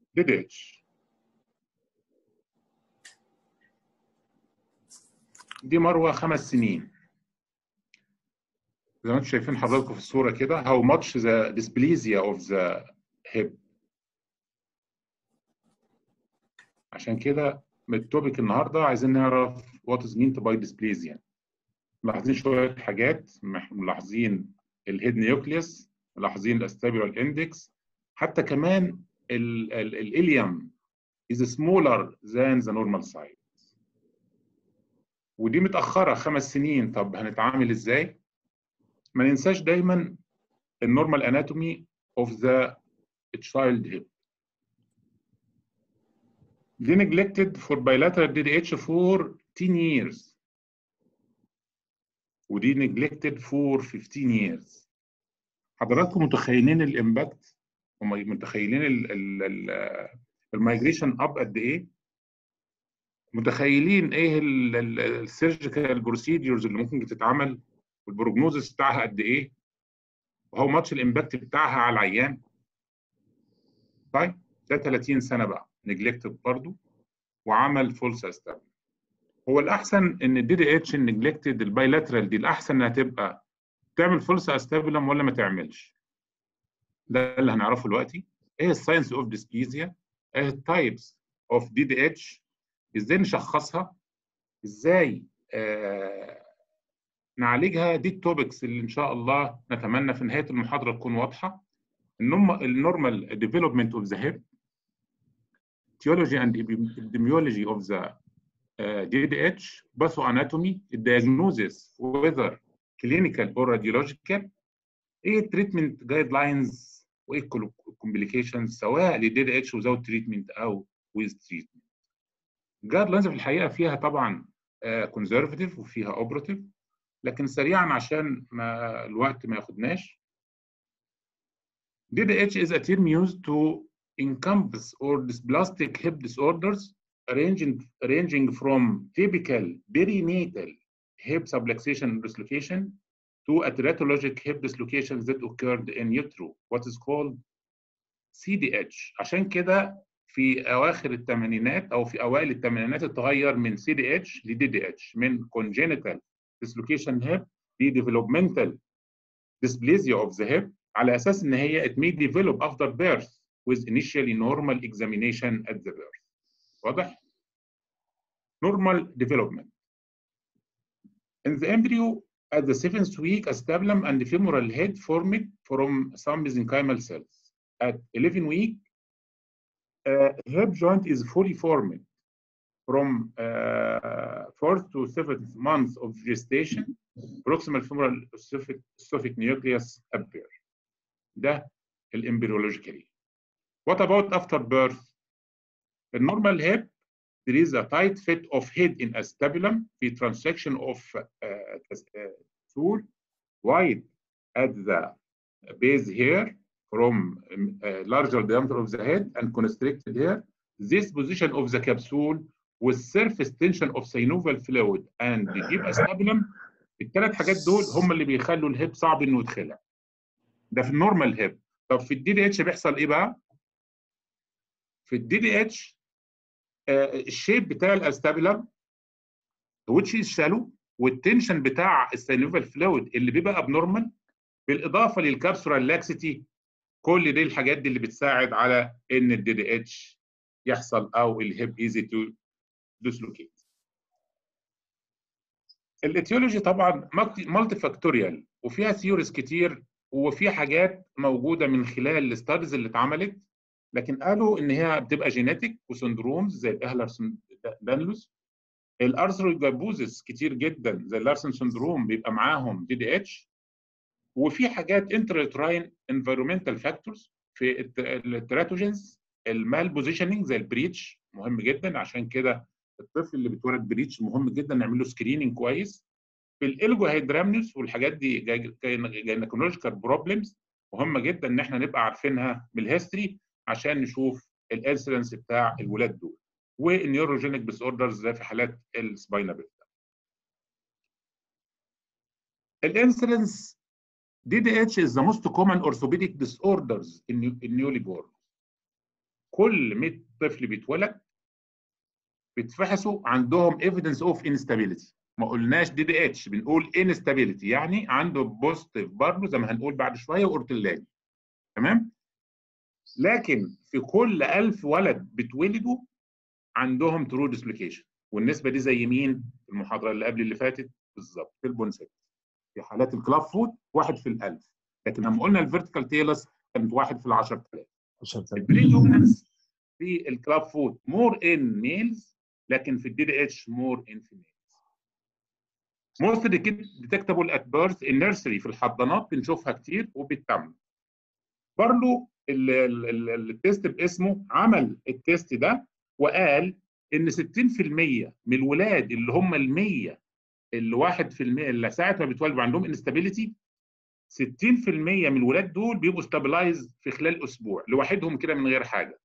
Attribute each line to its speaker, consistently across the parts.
Speaker 1: دي دي اتش دي مروه خمس سنين زي ما انتم شايفين حضراتكم في الصوره كده how much the dysplasia of the hip عشان كده من التوبيك النهارده عايزين نعرف what is meant by dysplasia ملاحظين شويه حاجات ملاحظين الهيد نيوكليوس ملاحظين الاستابيولار اندكس حتى كمان الاليوم is smaller than the normal size ودي متاخره خمس سنين طب هنتعامل ازاي؟ ما ننساش دايما النورمال اناتومي اوف ذا child hip دي neglected for bilateral DDH for 10 years ودي neglected for 15 years حضراتكم متخيلين الامباكت ومتخيلين المايجريشن اب قد ايه متخيلين ايه السيرجيكال بروسيديورز اللي ممكن تتعمل والبروجنوزس بتاعها قد ايه وهو ماتش الامباكت بتاعها على العيان طيب ده 30 سنه بقى نجلكتد برضه وعمل فولس استابل هو الاحسن ان الدي دي اتش النجلكتد البايلاترال دي الاحسن انها تبقى تعمل فولس استابلم ولا ما تعملش ده اللي هنعرفه دلوقتي ايه الساينس اوف ديسبيزيا ايه التايبس اوف دي دي اتش ازاي نشخصها ازاي آه نعالجها دي التوبكس اللي ان شاء الله نتمنى في نهايه المحاضره تكون واضحه النورمال ديفلوبمنت اوف ذا هيب theology and epidemiology of the uh, DDH, pathoanatomy, diagnosis, whether clinical or radiological, ايه treatment guidelines وايه complications سواء للدي دي اتش without treatment او with treatment. guidelines في الحقيقه فيها طبعا conservative وفيها operative لكن سريعا عشان ما الوقت ما ياخدناش DDH is a term used to encompass or dysplastic hip disorders ranging, ranging from typical perinatal hip subluxation dislocation to a teratologic hip dislocation that occurred in utero, what is called CDH. عشان كده في أواخر الثمانينات أو في أوائل الثمانينات اتغير من CDH ل DDH من congenital dislocation hip ل developmental dysplasia of the hip على أساس إن هي it may develop after birth with initially normal examination at the birth. واضح؟ Normal development. In the embryo, at the seventh week, a stapulum and femoral head formed from some mesenchymal cells. At 11 week, a hip joint is fully formed from uh, fourth to seventh month of gestation. Proximal femoral ossific nucleus appear. ده الامبريولوجيكالي. What about after birth? The normal hip, there is a tight fit of head in a stapulum, the transection of uh, stool, wide at the base here from a larger diameter of the head and constricted here. This position of the capsule with surface tension of synovial fluid and the deep stapulum الثلاث حاجات دول هم اللي بيخلوا الهيب صعب انه يتخلع. ده في النورمال هيب. طب في الدي دي اتش بيحصل ايه بقى؟ في الدي دي اتش الشيب بتاع الاستابيلم which is shallow والتنشن بتاع السينوفال فلويد اللي بيبقى ابنورمال بالاضافه للكابسولار لاكسيتي كل دي الحاجات دي اللي بتساعد على ان الدي دي اتش يحصل او الهيب ايزي تو ديسلوكيت الاتيولوجي طبعا مالتي فاكتوريال وفيها ثيوريز كتير وفي حاجات موجوده من خلال الاستاديز اللي اتعملت لكن قالوا ان هي بتبقى جينيتك وسندرومز زي الاهلر دانلوس الارثروجابوزس كتير جدا زي اللارسن سندروم بيبقى معاهم دي دي اتش وفي حاجات انترتراين انفيرومنتال فاكتورز في التراتوجينز المال بوزيشننج زي البريتش مهم جدا عشان كده الطفل اللي بيتولد بريتش مهم جدا نعمل له سكريننج كويس في الالجو هيدرامنيوس والحاجات دي جاينكولوجيكال بروبلمز مهمه جدا ان احنا نبقى عارفينها من الهيستوري عشان نشوف الانسيدنس بتاع الولاد دول والنيوروجينيك ديس اوردرز زي في حالات السباينا بيتا الانسيدنس DDH is the most common orthopedic disorders in, in newly born. كل 100 طفل بيتولد بيتفحصوا عندهم ايفيدنس اوف انستابيليتي ما قلناش دي دي اتش بنقول انستابيليتي يعني عنده بوزيتيف برضه زي ما هنقول بعد شويه واورتلاني تمام لكن في كل 1000 ولد بيتولدوا عندهم ترو ديسلوكيشن والنسبه دي زي مين في المحاضره اللي قبل اللي فاتت بالظبط في البونسيت في حالات الكلاب فوت واحد في الألف لكن لما قلنا الفيرتيكال تيلس كانت واحد في ال 10000 البريدومينانس في الكلاب فوت مور ان ميلز لكن في الدي دي اتش مور ان فيميلز موست ديتكتابل ات بيرث النيرسري في الحضانات بنشوفها كتير وبتتم برضه التيست باسمه عمل التيست ده وقال ان 60% من الولاد اللي هم ال 100 اللي 1% اللي ساعه ما بيتولدوا عندهم انستابيليتي 60% من الولاد دول بيبقوا ستابلايز في خلال اسبوع لوحدهم كده من غير حاجه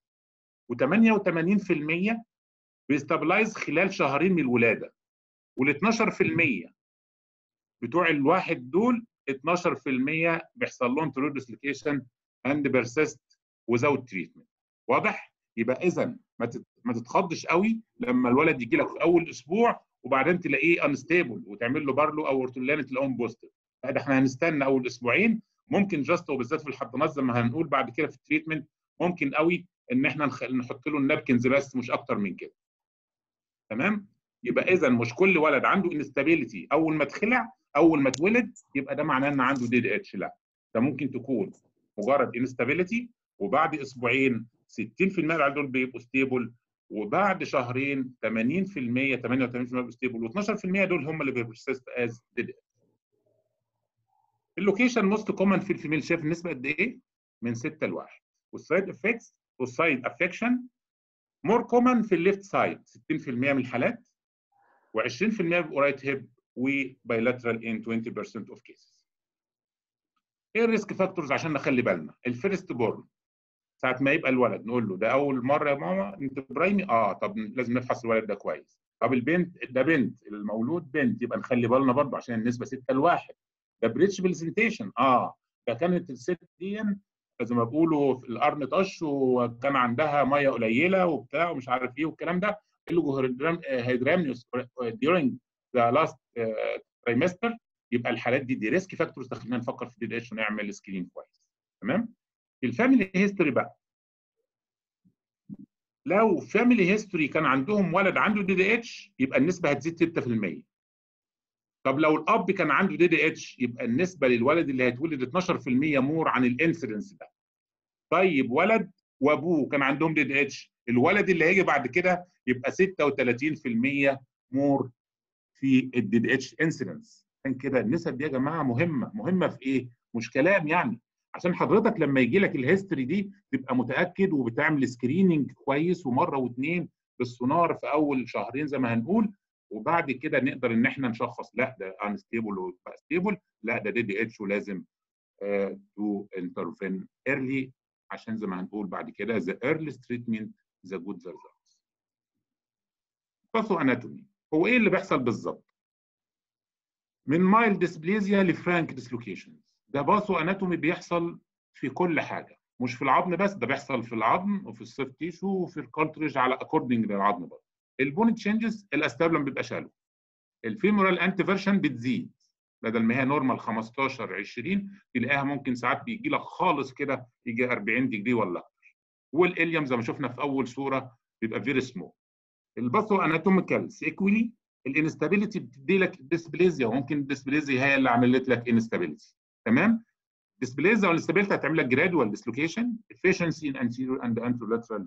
Speaker 1: و88% بيستابلايز خلال شهرين من الولاده وال 12% بتوع الواحد دول 12% بيحصل لهم ترو ديسلوكيشن اند بيرسيست وزاوت تريتمنت واضح؟ يبقى اذا ما ما تتخضش قوي لما الولد يجي لك في اول اسبوع وبعدين تلاقيه انستيبل وتعمل له بارلو او اورتولاني تلاقيهم بوزيتيف لا ده احنا هنستنى اول اسبوعين ممكن جاست وبالذات في الحضانات زي ما هنقول بعد كده في التريتمنت ممكن قوي ان احنا نحط له النابكنز بس مش اكتر من كده تمام يبقى اذا مش كل ولد عنده انستابيليتي اول ما اتخلع اول ما اتولد يبقى ده معناه ان عنده دي دي اتش لا ده ممكن تكون مجرد انستابيليتي وبعد اسبوعين 60% من العيال دول بيبقوا ستيبل وبعد شهرين 80% 88% بيبقوا ستيبل و12% دول هم اللي بيبرسست از دي دي اللوكيشن موست كومن في الفيميل شايف النسبه قد ايه؟ من 6 ل 1 والسايد افكتس والسايد افكشن مور كومن في الليفت سايد 60% من الحالات و20% بيبقوا رايت هيب وبايلاترال ان 20% اوف كيسز. ايه الريسك فاكتورز عشان نخلي بالنا؟ الفيرست بورن ساعه ما يبقى الولد نقول له ده اول مره يا ماما انت برايمي اه طب لازم نفحص الولد ده كويس. طب البنت ده بنت المولود بنت يبقى نخلي بالنا برضه عشان النسبه 6 لواحد. ده بريتش برزنتيشن اه ده كانت الست دي زي ما بيقولوا في القرن طش وكان عندها ميه قليله وبتاع ومش عارف ايه والكلام ده هيدرامنيوس during ذا لاست تريمستر يبقى الحالات دي دي ريسك فاكتورز خلينا نفكر في دي اتش ونعمل سكرين كويس تمام الفاميلي هيستوري بقى لو فاميلي هيستوري كان عندهم ولد عنده دي دي اتش يبقى النسبه هتزيد 6% طب لو الاب كان عنده دي دي اتش يبقى النسبه للولد اللي هيتولد 12% مور عن الانسيدنس ده طيب ولد وابوه كان عندهم دي دي اتش الولد اللي هيجي بعد كده يبقى 36% مور في الدي دي اتش انسيدنس عشان كده النسب دي يا جماعه مهمه مهمه في ايه مش كلام يعني عشان حضرتك لما يجي لك الهيستوري دي تبقى متاكد وبتعمل سكريننج كويس ومره واثنين بالسونار في اول شهرين زي ما هنقول وبعد كده نقدر ان احنا نشخص لا ده انستيبل وبقى ستيبل لا ده دي دي اتش ولازم تو انترفين ايرلي عشان زي ما هنقول بعد كده ذا earliest treatment ذا good results. باثو اناتومي هو ايه اللي بيحصل بالظبط؟ من مايل ديسبليزيا لفرانك ديسلوكيشنز ده باثو اناتومي بيحصل في كل حاجه مش في العظم بس ده بيحصل في العظم وفي السيف تيشو وفي الكارتريج على اكوردنج للعظم برضه البون تشينجز الاستابلم بيبقى شالو الفيمورال انتي فيرشن بتزيد بدل ما هي نورمال 15 20 تلاقيها ممكن ساعات بيجي لك خالص كده يجي 40 ديجري ولا اكتر والاليوم زي ما شفنا في اول صوره بيبقى فيري سمول الباثو اناتوميكال سيكولي الانستابيليتي بتدي لك ديسبليزيا وممكن الديسبليزيا هي اللي عملت لك انستابيليتي تمام ديسبليزيا والانستابيليتي هتعمل لك جرادوال ديسلوكيشن efficiency in anterior and anterolateral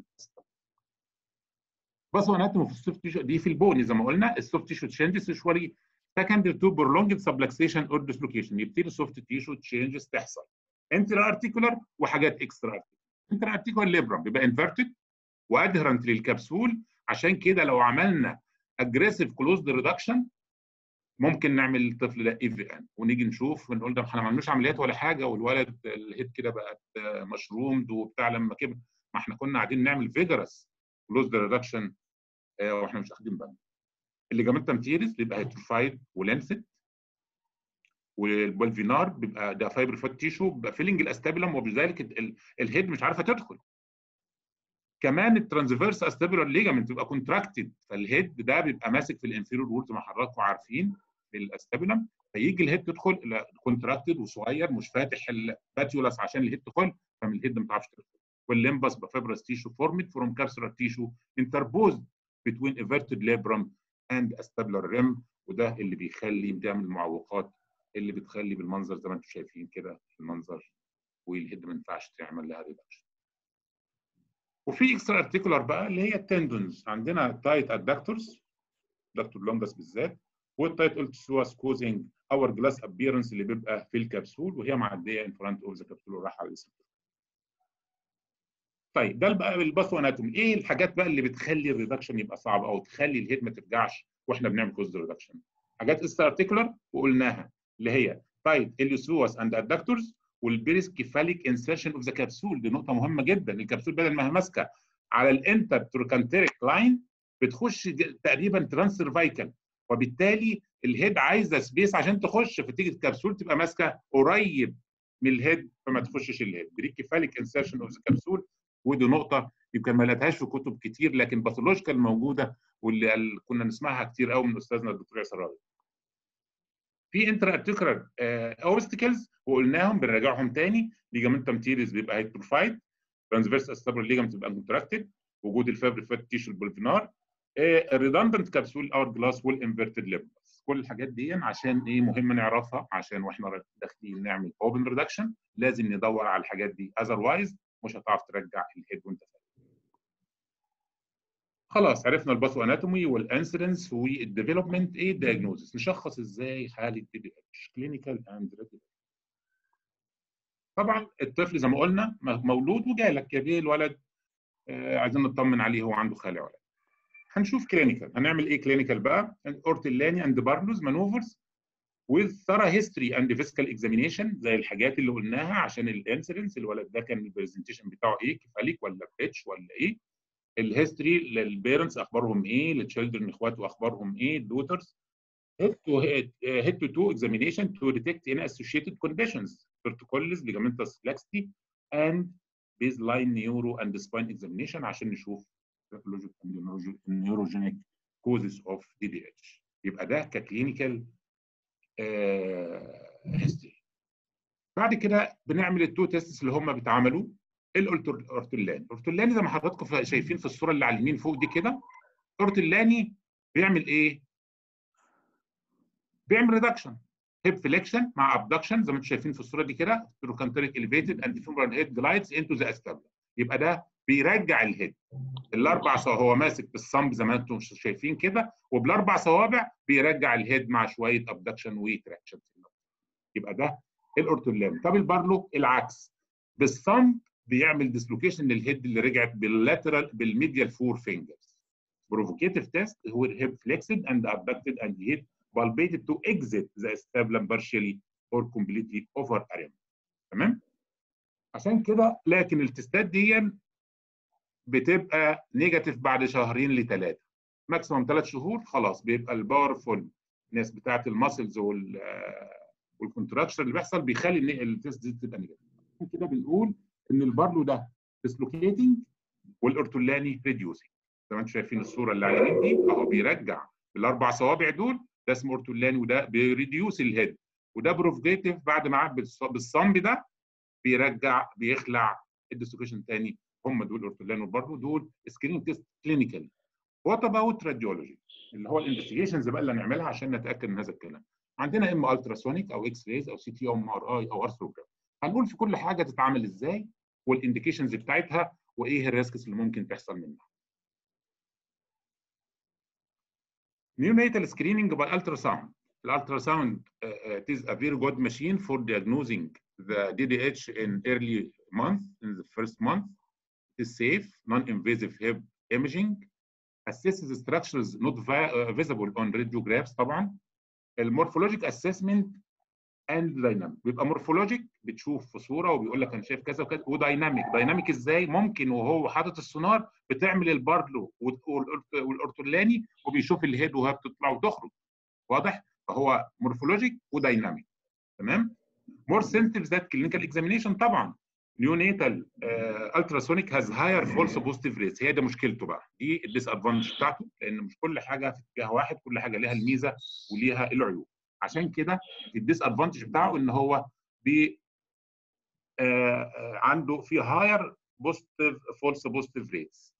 Speaker 1: باثو اناتومي في السوفت تيشو دي في البوني زي ما قلنا السوفت تيشو تشينجز يوجوالي secondary to prolonged subluxation or dislocation يبتدي السوفت تيشو تشينجز تحصل انترا ارتيكولار وحاجات اكسترا ارتيكولار انترا ارتيكولار ليبرم بيبقى انفيرتد وادهرنت للكبسول عشان كده لو عملنا اجريسيف كلوزد ريدكشن ممكن نعمل الطفل ده اي في ان ونيجي نشوف ونقول ده احنا ما عملناش عمليات ولا حاجه والولد الهيد كده بقت مشرومد وبتاع لما كبر ما احنا كنا قاعدين نعمل فيجرس كلوزد ريدكشن واحنا مش واخدين بالنا الليجامنتم تيريس بيبقى هيتروفايد ولانسد والفينار بيبقى ده فايبر فات تيشو بيبقى فيلنج الاستابيلم وبذلك الهيد مش عارفه تدخل كمان الترانسفيرس استابيلر ليجامنت بيبقى كونتراكتد فالهيد ده بيبقى ماسك في الانفيرور وول زي ما حضراتكم عارفين في الاستابيلم فيجي الهيد تدخل كونتراكتد وصغير مش فاتح الباتيولاس عشان الهيد تدخل فمن الهيد ما تعرفش تدخل والليمبس بفيبرس تيشو فورمد فروم كارسرال تيشو انتربوزد between everted labrum and acetabular rim وده اللي بيخلي بتعمل معوقات اللي بتخلي بالمنظر زي ما انتم شايفين كده المنظر والهيد ما ينفعش تعمل لها ريدكشن. وفي اكسترا ارتيكولار بقى اللي هي التندونز عندنا تايت ادكتورز دكتور لونجس بالذات والتايت التسواس كوزنج اور جلاس ابيرنس اللي بيبقى في الكبسول وهي معديه ان فرونت اوف ذا كبسول ورايحه على الاسم. طيب ده بقى الباثو اناتومي ايه الحاجات بقى اللي بتخلي الريدكشن يبقى صعب او تخلي الهيد ما ترجعش واحنا بنعمل كوز ريدكشن حاجات اكسترا ارتيكولار وقلناها اللي هي تايت اليوسوس اند ادكتورز والبيريس كيفاليك انسيرشن اوف ذا كبسول دي نقطه مهمه جدا الكبسول بدل ما هي ماسكه على الانتر تروكانتريك لاين بتخش تقريبا ترانس سيرفايكال وبالتالي الهيد عايزه سبيس عشان تخش فتيجي الكبسول تبقى ماسكه قريب من الهيد فما تخشش الهيد بريكيفاليك انسيرشن اوف ذا كبسول ودي نقطه يمكن ما لقيتهاش في كتب كتير لكن باثولوجيكال موجوده واللي كنا نسمعها كتير قوي من استاذنا الدكتور ياسر راضي. في انتر ارتيكولار اوبستكلز وقلناهم بنراجعهم تاني ليجامنتم تيريز بيبقى هيتروفايد ترانسفيرس استابل ليجامنت بيبقى كونتراكتد وجود الفابري فات تيشو البولفينار الريدندنت كبسول اور جلاس والانفيرتد ليبس كل الحاجات دي عشان ايه مهم نعرفها عشان واحنا داخلين نعمل اوبن ريدكشن لازم ندور على الحاجات دي اذروايز مش هتعرف ترجع الهيد وانت فاهم. خلاص عرفنا الباثو اناتومي والانسيدنس والديفلوبمنت ايه الدياجنوزس نشخص ازاي حاله دي بي اتش كلينيكال اند طبعا الطفل زي ما قلنا مولود وجالك يا بيه الولد آه عايزين نطمن عليه هو عنده خالع ولا هنشوف كلينيكال هنعمل ايه كلينيكال بقى اورتيلاني اند بارلوز مانوفرز with thorough history and physical examination زي الحاجات اللي قلناها عشان الانسيدنس الولد ده كان البرزنتيشن بتاعه ايه كفاليك ولا بريتش ولا ايه الهيستوري للبيرنتس اخبارهم ايه للتشيلدرن اخواته اخبارهم ايه الدوترز head to head uh, head to toe examination to detect any associated conditions torticollis ligamentous laxity and baseline neuro and spine examination عشان نشوف neurogenic causes of DDH يبقى ده ككلينيكال هيستوري بعد كده بنعمل التو تيستس اللي هم بيتعملوا الاورتولاني الاورتولاني زي ما حضراتكم شايفين في الصوره اللي على اليمين فوق دي كده الاورتولاني بيعمل ايه بيعمل ريدكشن هيب فليكشن مع ابدكشن زي ما انتم شايفين في الصوره دي كده تروكانتريك اليفيتد اند فيمورال هيد جلايدز انتو ذا استابلا يبقى ده بيرجع الهيد الاربع صوابع هو ماسك بالصمب زي ما انتم شايفين كده وبالاربع صوابع بيرجع الهيد مع شويه ابدكشن وتراكشن يبقى ده الاورتولاني طب البارلو العكس بالصمب بيعمل ديسلوكيشن للهيد اللي رجعت باللاترال بالميديال فور فينجرز بروفوكيتيف تيست هو هيب فليكسد اند ابدكتد اند هيد palpated to exit the acetabulum partially or completely over area تمام عشان كده لكن التستات دي بتبقى نيجاتيف بعد شهرين لثلاثه ماكسيموم ثلاث شهور خلاص بيبقى الباورفول الناس بتاعت الماسلز وال والكونتراكشن اللي بيحصل بيخلي ان التست دي تبقى نيجاتيف عشان كده بنقول ان البارلو ده ديسلوكيتنج والاورتولاني ريديوسنج زي ما انتم شايفين الصوره اللي على اليمين دي اهو بيرجع بالاربع صوابع دول ده اسمه اورتولاني وده بيريديوس الهيد وده بروفجيتيف بعد ما بالصمب ده بيرجع بيخلع الديسلوكيشن تاني هم دول اورتولاني وبرضه دول سكرين تيست كلينيكال وات اباوت راديولوجي اللي هو الانفستيجيشنز بقى اللي هنعملها عشان نتاكد من هذا الكلام عندنا اما التراسونيك او اكس رايز او سي تي ام ار اي او ارثروجرام هنقول في كل حاجه تتعمل ازاي والانديكيشنز بتاعتها وايه الريسكس اللي ممكن تحصل منها neonatal screening by ultrasound. The ultrasound uh, it is a very good machine for diagnosing the DDH in early month, in the first month. It is safe, non-invasive hip imaging. Assesses the structures not uh, visible on radiographs طبعا. المورفولوجيك assessment and dynamic بيبقى مورفولوجيك بتشوف في صوره وبيقول لك انا شايف كذا وكذا ودايناميك دايناميك ازاي ممكن وهو حاطط السونار بتعمل البارلو والاورتولاني وبيشوف الهيد وهي بتطلع وتخرج واضح فهو مورفولوجيك ودايناميك تمام مور سنسيتيف ذات كلينيكال اكزامينيشن طبعا neonatal uh, ultrasonic has higher false positive rates هي ده مشكلته بقى دي الديس ادفانتج بتاعته لان مش كل حاجه في اتجاه واحد كل حاجه ليها الميزه وليها العيوب عشان كده الديس ادفانتج بتاعه ان هو بي uh, عنده في higher positive false positive rates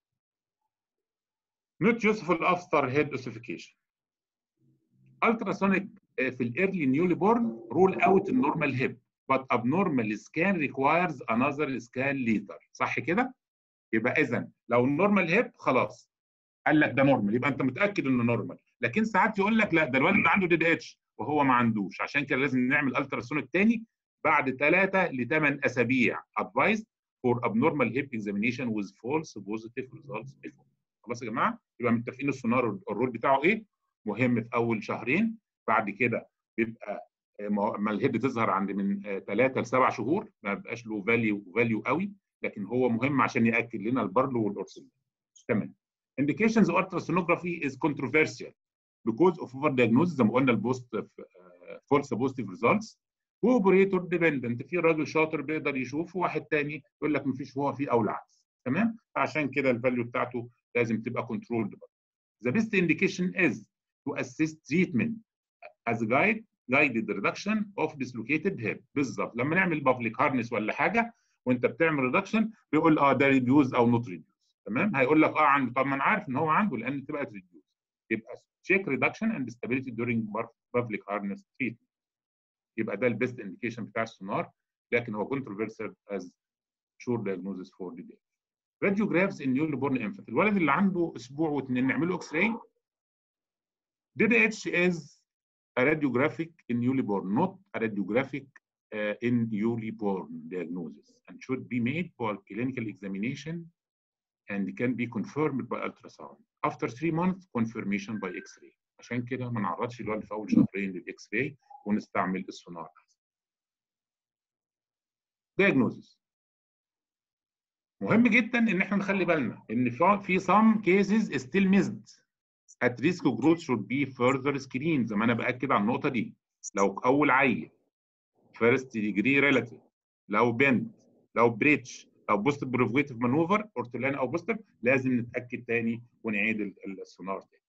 Speaker 1: not useful after head ossification ultrasonic في الايرلي نيولي بورن رول اوت النورمال هيب but abnormal scan requires another scan later صح كده؟ يبقى اذا لو النورمال هيب خلاص قال لك ده نورمال يبقى انت متاكد انه نورمال لكن ساعات يقول لك لا ده الولد ده عنده دي دي اتش وهو ما عندوش عشان كده لازم نعمل التراسونيك تاني بعد ثلاثه لثمان اسابيع advised for abnormal hip examination with false positive results before خلاص يا جماعه يبقى متفقين السونار الرول بتاعه ايه مهم في اول شهرين بعد كده بيبقى ما الهيد تظهر عند من ثلاثه لسبع شهور ما بيبقاش له فاليو فاليو قوي لكن هو مهم عشان ياكد لنا البرلو والاورسل تمام indications of ultrasonography is controversial because of overdiagnosis زي ما قلنا البوست false positive results واوبريتور ديبندنت في راجل شاطر بيقدر يشوف وواحد تاني يقول لك مفيش هو في او العكس تمام فعشان كده الفاليو بتاعته لازم تبقى كنترولد The best indication is to assist treatment as a guide guided reduction of dislocated hip بالظبط لما نعمل بابليك هارنس ولا حاجه وانت بتعمل ريدكشن بيقول اه ده ريديوز او نوت ريديوز تمام هيقول لك اه عنده طب ما انا عارف ان هو عنده لان تبقى ريديوز يبقى تشيك ريدكشن اند stability during public harness treatment يبقى ده البيست انديكيشن بتاع السونار لكن هو controversial as sure diagnosis for DDH. radiographs in newly born infant الولد اللي عنده اسبوع واثنين نعمل له اكس راي DDH is a radiographic in newly born not a radiographic uh, in newly born diagnosis and should be made for clinical examination and can be confirmed by ultrasound after three months confirmation by x-ray عشان كده ما نعرضش الولد في اول شهرين للاكس راي ونستعمل السونار diagnosis مهم جدا ان احنا نخلي بالنا ان في some cases still missed at risk of growth should be further screened زي ما انا باكد على النقطه دي لو اول عيل first degree relative لو بنت لو بريتش لو بوست بروفيتيف مانوفر اورتولان او بوستر لازم نتاكد تاني ونعيد السونار تاني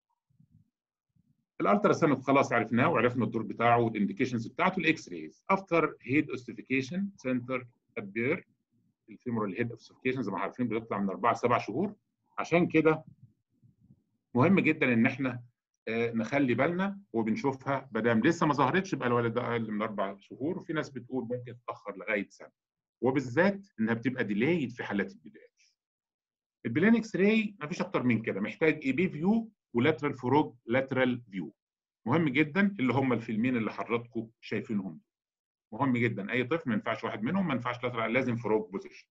Speaker 1: الالترا ساوند خلاص عرفناه وعرفنا الدور بتاعه والانديكيشنز بتاعته الاكس رايز افتر هيد اوستيفيكيشن سنتر ابير الفيمورال هيد اوستيفيكيشن زي ما عارفين بتطلع من اربع لسبع شهور عشان كده مهم جدا ان احنا نخلي بالنا وبنشوفها ما دام لسه ما ظهرتش يبقى الولد ده اقل من اربع شهور وفي ناس بتقول ممكن تتاخر لغايه سنه وبالذات انها بتبقى ديلايد في حالات البدايه البلان اكس راي ما فيش اكتر من كده محتاج اي بي فيو ولاترال فروج لاترال فيو مهم جدا اللي هم الفيلمين اللي حضراتكم شايفينهم مهم جدا اي طفل ما ينفعش واحد منهم ما ينفعش لاترال لازم فروج بوزيشن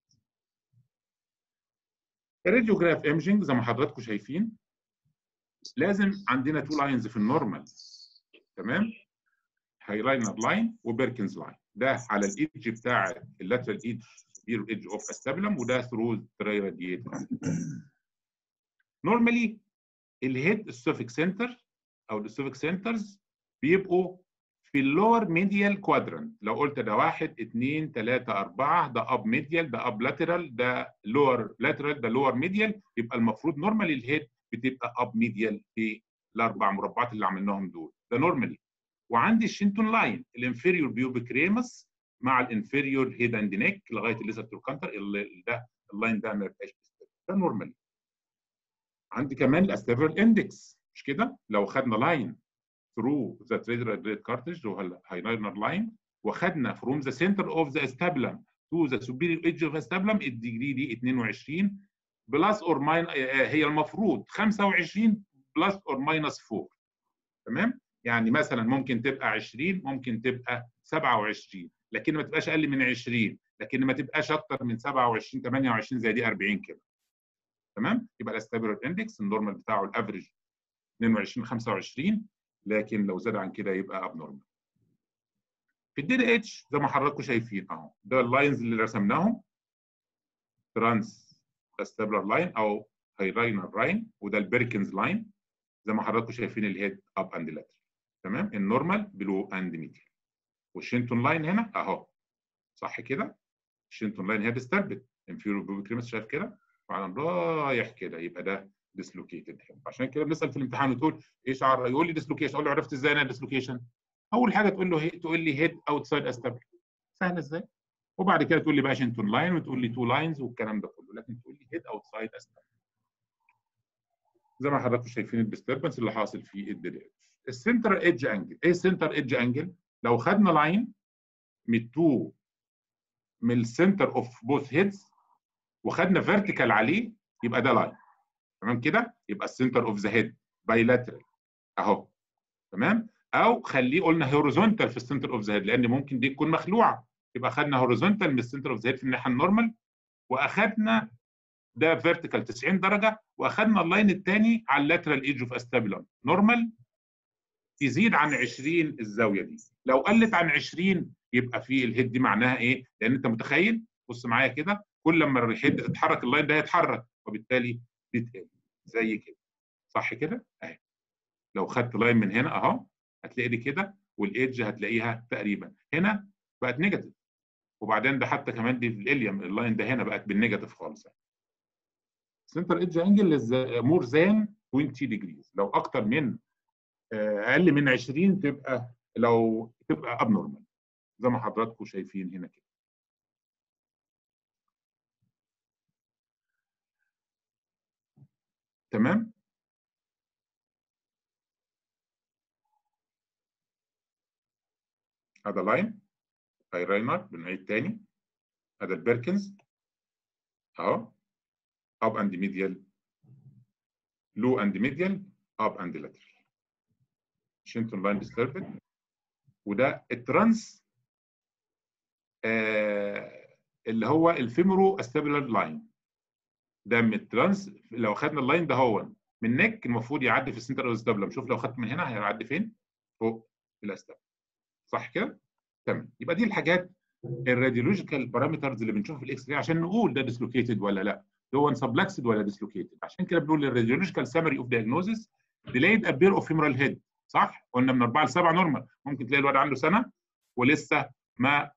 Speaker 1: الراديوجراف ايمجنج زي ما حضراتكم شايفين لازم عندنا تو لاينز في النورمال تمام هايلاينر لاين وبيركنز لاين ده على الايدج بتاع اللاترال ايدج سبير ايدج اوف استابلم وده ثرو تراي راديتور نورمالي الهيد السوفيك سنتر او السوفيك سنترز بيبقوا في اللور ميديال كوادرنت لو قلت ده واحد اثنين ثلاثة أربعة ده أب ميديال ده أب لاترال ده لور لاترال ده لور ميديال يبقى المفروض نورمالي الهيد بتبقى اب ميديال في الاربع مربعات اللي عملناهم دول ده نورمالي وعندي الشينتون لاين الانفيريور بيوبيك ريمس مع الانفيريور هيد اند نيك لغايه الليزر تروكانتر ده اللاين ده ما يبقاش ده نورمالي عندي كمان الاستيرال اندكس مش كده لو خدنا لاين ثرو ذا تريدر ريد كارتج اللي هو الهايلاينر لاين وخدنا فروم ذا سنتر اوف ذا استابلم تو ذا سوبيريور ايدج اوف استابلم الديجري دي 22 بلس اور ماين هي المفروض 25 بلس اور ماينس 4 تمام يعني مثلا ممكن تبقى 20 ممكن تبقى 27 لكن ما تبقاش اقل من 20 لكن ما تبقاش اكتر من 27 28 زي دي 40 كده تمام يبقى الاستابيلر اندكس النورمال بتاعه الافريج 22 25 لكن لو زاد عن كده يبقى اب نورمال في الدي دي اتش زي ما حضراتكم شايفين اهو ده اللاينز اللي رسمناهم ترانس استابلر لاين او هايلاينر لاين وده البيركنز لاين زي ما حضراتكم شايفين الهيد اب اند لاتر تمام النورمال بلو اند ميديال والشينتون لاين هنا اهو صح كده الشنتون لاين هي ديستربت انفيرو بوبيك شايف كده وعلى رايح كده يبقى ده ديسلوكيتد عشان كده بنسال في الامتحان وتقول ايش عر... يقول لي ديسلوكيشن اقول له عرفت ازاي انا ديسلوكيشن اول حاجه تقول له هي... تقول لي هيد اوتسايد استابل سهل ازاي وبعد كده تقول لي بقى شنتون لاين وتقول لي تو لاينز والكلام ده كله لكن تقول لي هيد اوتسايد استابل زي ما حضراتكم شايفين الديستربنس اللي حاصل في الدي دي اتش السنتر ايدج انجل ايه السنتر ايدج انجل لو خدنا لاين من التو من السنتر اوف بوث هيدز وخدنا فيرتيكال عليه يبقى ده لاين تمام كده يبقى السنتر اوف ذا هيد بايلاترال اهو تمام او خليه قلنا هوريزونتال في السنتر اوف ذا هيد لان ممكن دي تكون مخلوعه يبقى خدنا هوريزونتال من السنتر اوف ذا هيد في الناحيه النورمال واخدنا ده فيرتيكال 90 درجه واخدنا اللاين الثاني على اللاترال ايدج اوف استابيلم نورمال تزيد عن 20 الزاويه دي لو قلت عن 20 يبقى في الهيد دي معناها ايه؟ لان انت متخيل بص معايا كده كل لما الهيد تتحرك اللاين ده هيتحرك وبالتالي دي تقل زي كده صح كده؟ اهي لو خدت لاين من هنا اهو هتلاقي دي كده والايدج هتلاقيها تقريبا هنا بقت نيجاتيف وبعدين ده حتى كمان دي في الاليوم اللاين ده هنا بقت بالنيجاتيف خالص سنتر ايدج انجل مور ذان 20 ديجريز لو اكتر من اقل من 20 تبقى لو تبقى اب نورمال زي ما حضراتكم شايفين هنا كده تمام هذا لاين هايراينر بنعيد تاني هذا البيركنز اهو اب اند ميديال لو اند ميديال اب اند لاترال شنتون لاين ديستربد وده الترانس آه اللي هو الفيمورو استابيلر لاين ده من الترانس لو خدنا اللاين ده هو من نك المفروض يعدي في السنتر اوف ستابلم شوف لو خدت من هنا هيعدي فين؟ فوق في الاستابل صح كده؟ تمام يبقى دي الحاجات الراديولوجيكال بارامترز اللي بنشوفها في الاكس راي عشان نقول ده ديسلوكيتد ولا لا هو سبلكسد ولا ديسلوكيتد عشان كده بنقول الراديولوجيكال سامري اوف دايجنوزس ديلايد ابير اوف فيمورال هيد صح؟ قلنا من 4 ل 7 نورمال ممكن تلاقي الواد عنده سنه ولسه ما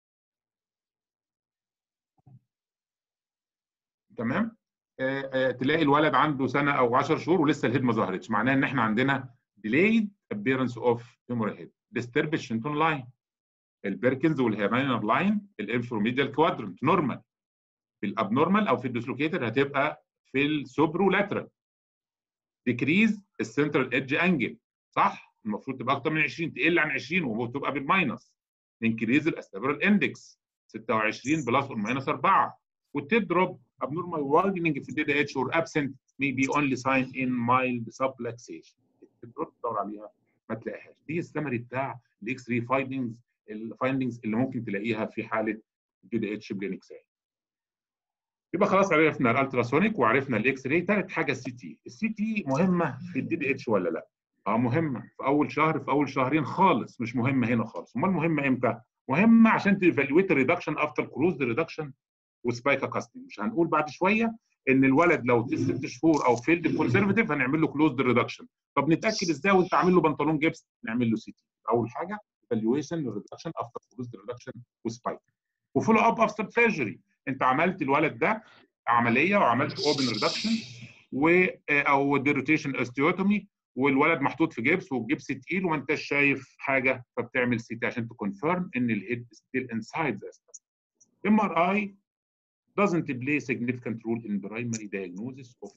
Speaker 1: تمام؟ آه آه تلاقي الولد عنده سنه او 10 شهور ولسه الهيد ما ظهرتش معناه ان احنا عندنا delayed appearance of femoral head disturbed شنتون لاين البيركنز والهيراينر لاين الانفروميديال كوادرنت نورمال في الابنورمال او في الديسلوكيتد هتبقى في السوبرو لاترال ديكريز السنترال ايدج انجل صح المفروض تبقى اكتر من 20 تقل عن 20 وتبقى بالماينس انكريز الاستابرال اندكس 26 بلس اور ماينس 4 وتدروب abnormal widening في الدي اتش or absent may be only sign in mild subluxation تدور تدور عليها ما تلاقيهاش دي السمري بتاع الاكس ري فايندنجز الفايندنجز اللي ممكن تلاقيها في حاله الدي دي اتش بلينكساي يبقى خلاص عرفنا الالتراسونيك وعرفنا الاكس راي ثالث حاجه السي تي السي تي مهمه في الدي دي اتش ولا لا اه مهمه في اول شهر في اول شهرين خالص مش مهمه هنا خالص امال مهمه امتى مهمه عشان تيفالويت الريدكشن افتر كروز ريدكشن وسبايكا كاستنج مش هنقول بعد شويه ان الولد لو ست شهور او فيلد كونسرفتيف هنعمل له كلوزد ريدكشن طب نتاكد ازاي وانت عامل له بنطلون جبس نعمل له سي تي اول حاجه ايفالويشن ريدكشن افتر كلوزد ريدكشن وسبايك وفولو اب افتر سيرجري انت عملت الولد ده عمليه وعملت اوبن ريدكشن و او ديروتيشن استيوتومي والولد محطوط في جبس والجبس تقيل وما انتش شايف حاجه فبتعمل سي تي عشان تكونفيرم ان الهيد ستيل انسايد ذا ام ار اي doesn't play significant role in primary diagnosis of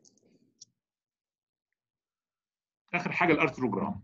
Speaker 1: اخر حاجه الارثروجرام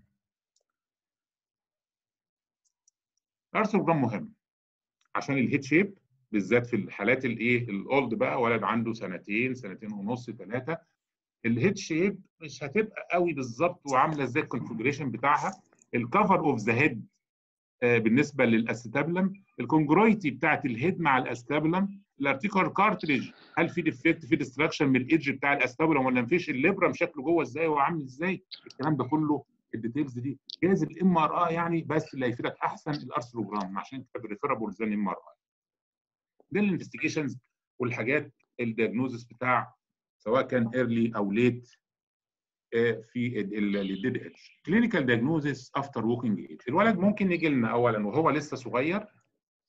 Speaker 1: الارثروجرام مهم عشان الهيد شيب بالذات في الحالات الايه الاولد بقى ولد عنده سنتين سنتين ونص ثلاثه الهيد شيب مش هتبقى قوي بالظبط وعامله ازاي الكونفجريشن بتاعها الكفر اوف ذا هيد بالنسبه للاستابلم الكونجرويتي بتاعت الهيد مع الاستابلم الارتيكولار كارتريج هل في ديفكت في ديستراكشن من الايدج بتاع الاستابلم ولا مفيش الليبرم شكله جوه ازاي وعامل ازاي الكلام ده كله الديتيلز دي جايز الام ار اي يعني بس اللي هيفيدك احسن الارثروجرام عشان كده بريفيرابل زي الام ار اي دي الانفستيجيشنز والحاجات الدياجنوزس بتاع سواء كان ايرلي او ليت في الدي اتش كلينيكال دياجنوزس افتر ووكينج ايج الولد ممكن يجي لنا اولا وهو لسه صغير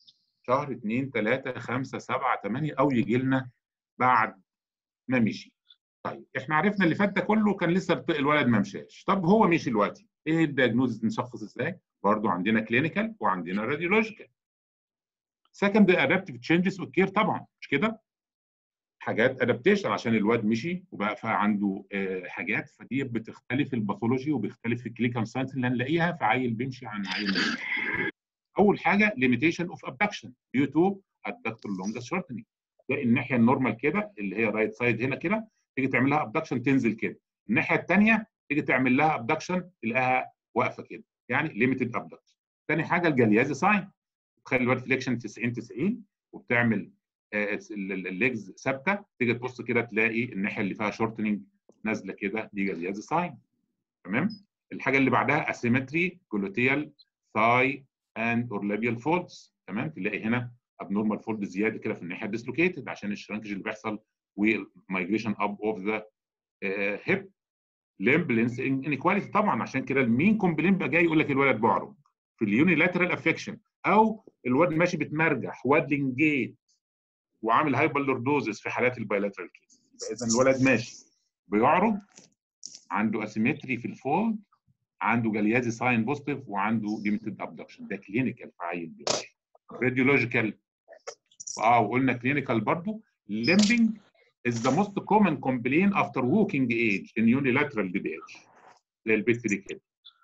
Speaker 1: شهر 2 3 5 7 8 او يجي لنا بعد ما مشي طيب احنا عرفنا اللي فات ده كله كان لسه الولد ما مشاش طب هو مشي دلوقتي ايه الدياجنوز نشخص ازاي برضو عندنا كلينيكال وعندنا راديولوجيكال سكند ادابتيف تشينجز والكير طبعا مش كده حاجات ادابتيشن عشان الواد مشي وبقى عنده حاجات فدي بتختلف الباثولوجي وبيختلف الكلينيكال ساينس اللي هنلاقيها في عيل بيمشي عن عيل مشي. اول حاجه limitation اوف abduction due to adductor longus shortening ده الناحيه النورمال كده اللي هي رايت سايد هنا كده تيجي تعمل لها abduction تنزل كده الناحيه الثانيه تيجي تعمل لها abduction تلاقيها واقفه كده يعني limited abduction ثاني حاجه الجليازي ساين تخلي الواد فليكشن 90 90 وبتعمل الليجز ثابته تيجي تبص كده تلاقي الناحيه اللي فيها شورتنج نازله كده دي جليازي ساين تمام الحاجه اللي بعدها اسيمتري جلوتيال ثاي اند اور لابيال فولدز تمام تلاقي هنا ابنورمال فولد زياده كده في الناحيه الديسلوكيتد عشان الشرنكج اللي بيحصل والمايجريشن اب اوف ذا هيب ليمب لينس انيكواليتي طبعا عشان كده المين كومبلين بقى جاي يقول لك الولد بعرج في اليونيلاترال افكشن او الواد ماشي بتمرجح وادلنج جيت وعامل هايبر لوردوزس في حالات البايلاترال كيس اذا الولد ماشي بيعرج عنده اسيمتري في الفولد عنده جليازي ساين بوزيتيف وعنده ليميتد ابدكشن ده كلينيكال في عيل بيمشي راديولوجيكال اه وقلنا كلينيكال برضه limbing is the most common complaint after walking age in unilateral DBH زي البت دي كده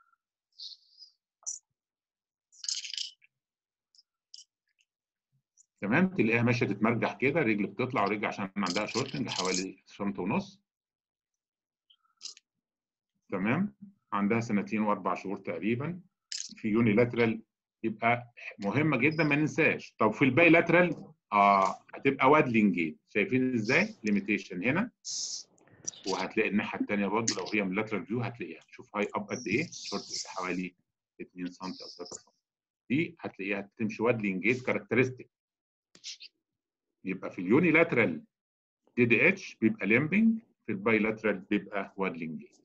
Speaker 1: تمام تلاقيها ماشيه تتمرجح كده رجل بتطلع ورجل عشان عندها شورتنج حوالي سنتي ونص تمام عندها سنتين واربع شهور تقريبا في يونيلاترال يبقى مهمه جدا ما ننساش طب في الباي لاترال اه هتبقى وادلنج جيت شايفين ازاي ليميتيشن هنا وهتلاقي الناحيه الثانيه برضه لو هي من لاترال فيو هتلاقيها شوف هاي اب قد ايه شورت حوالي 2 سم او 3 سم دي هتلاقيها بتمشي وادلنج جيت كاركترستيك يبقى في اليوني لاترال دي دي اتش بيبقى ليمبنج في الباي لاترال بيبقى وادلنج جيت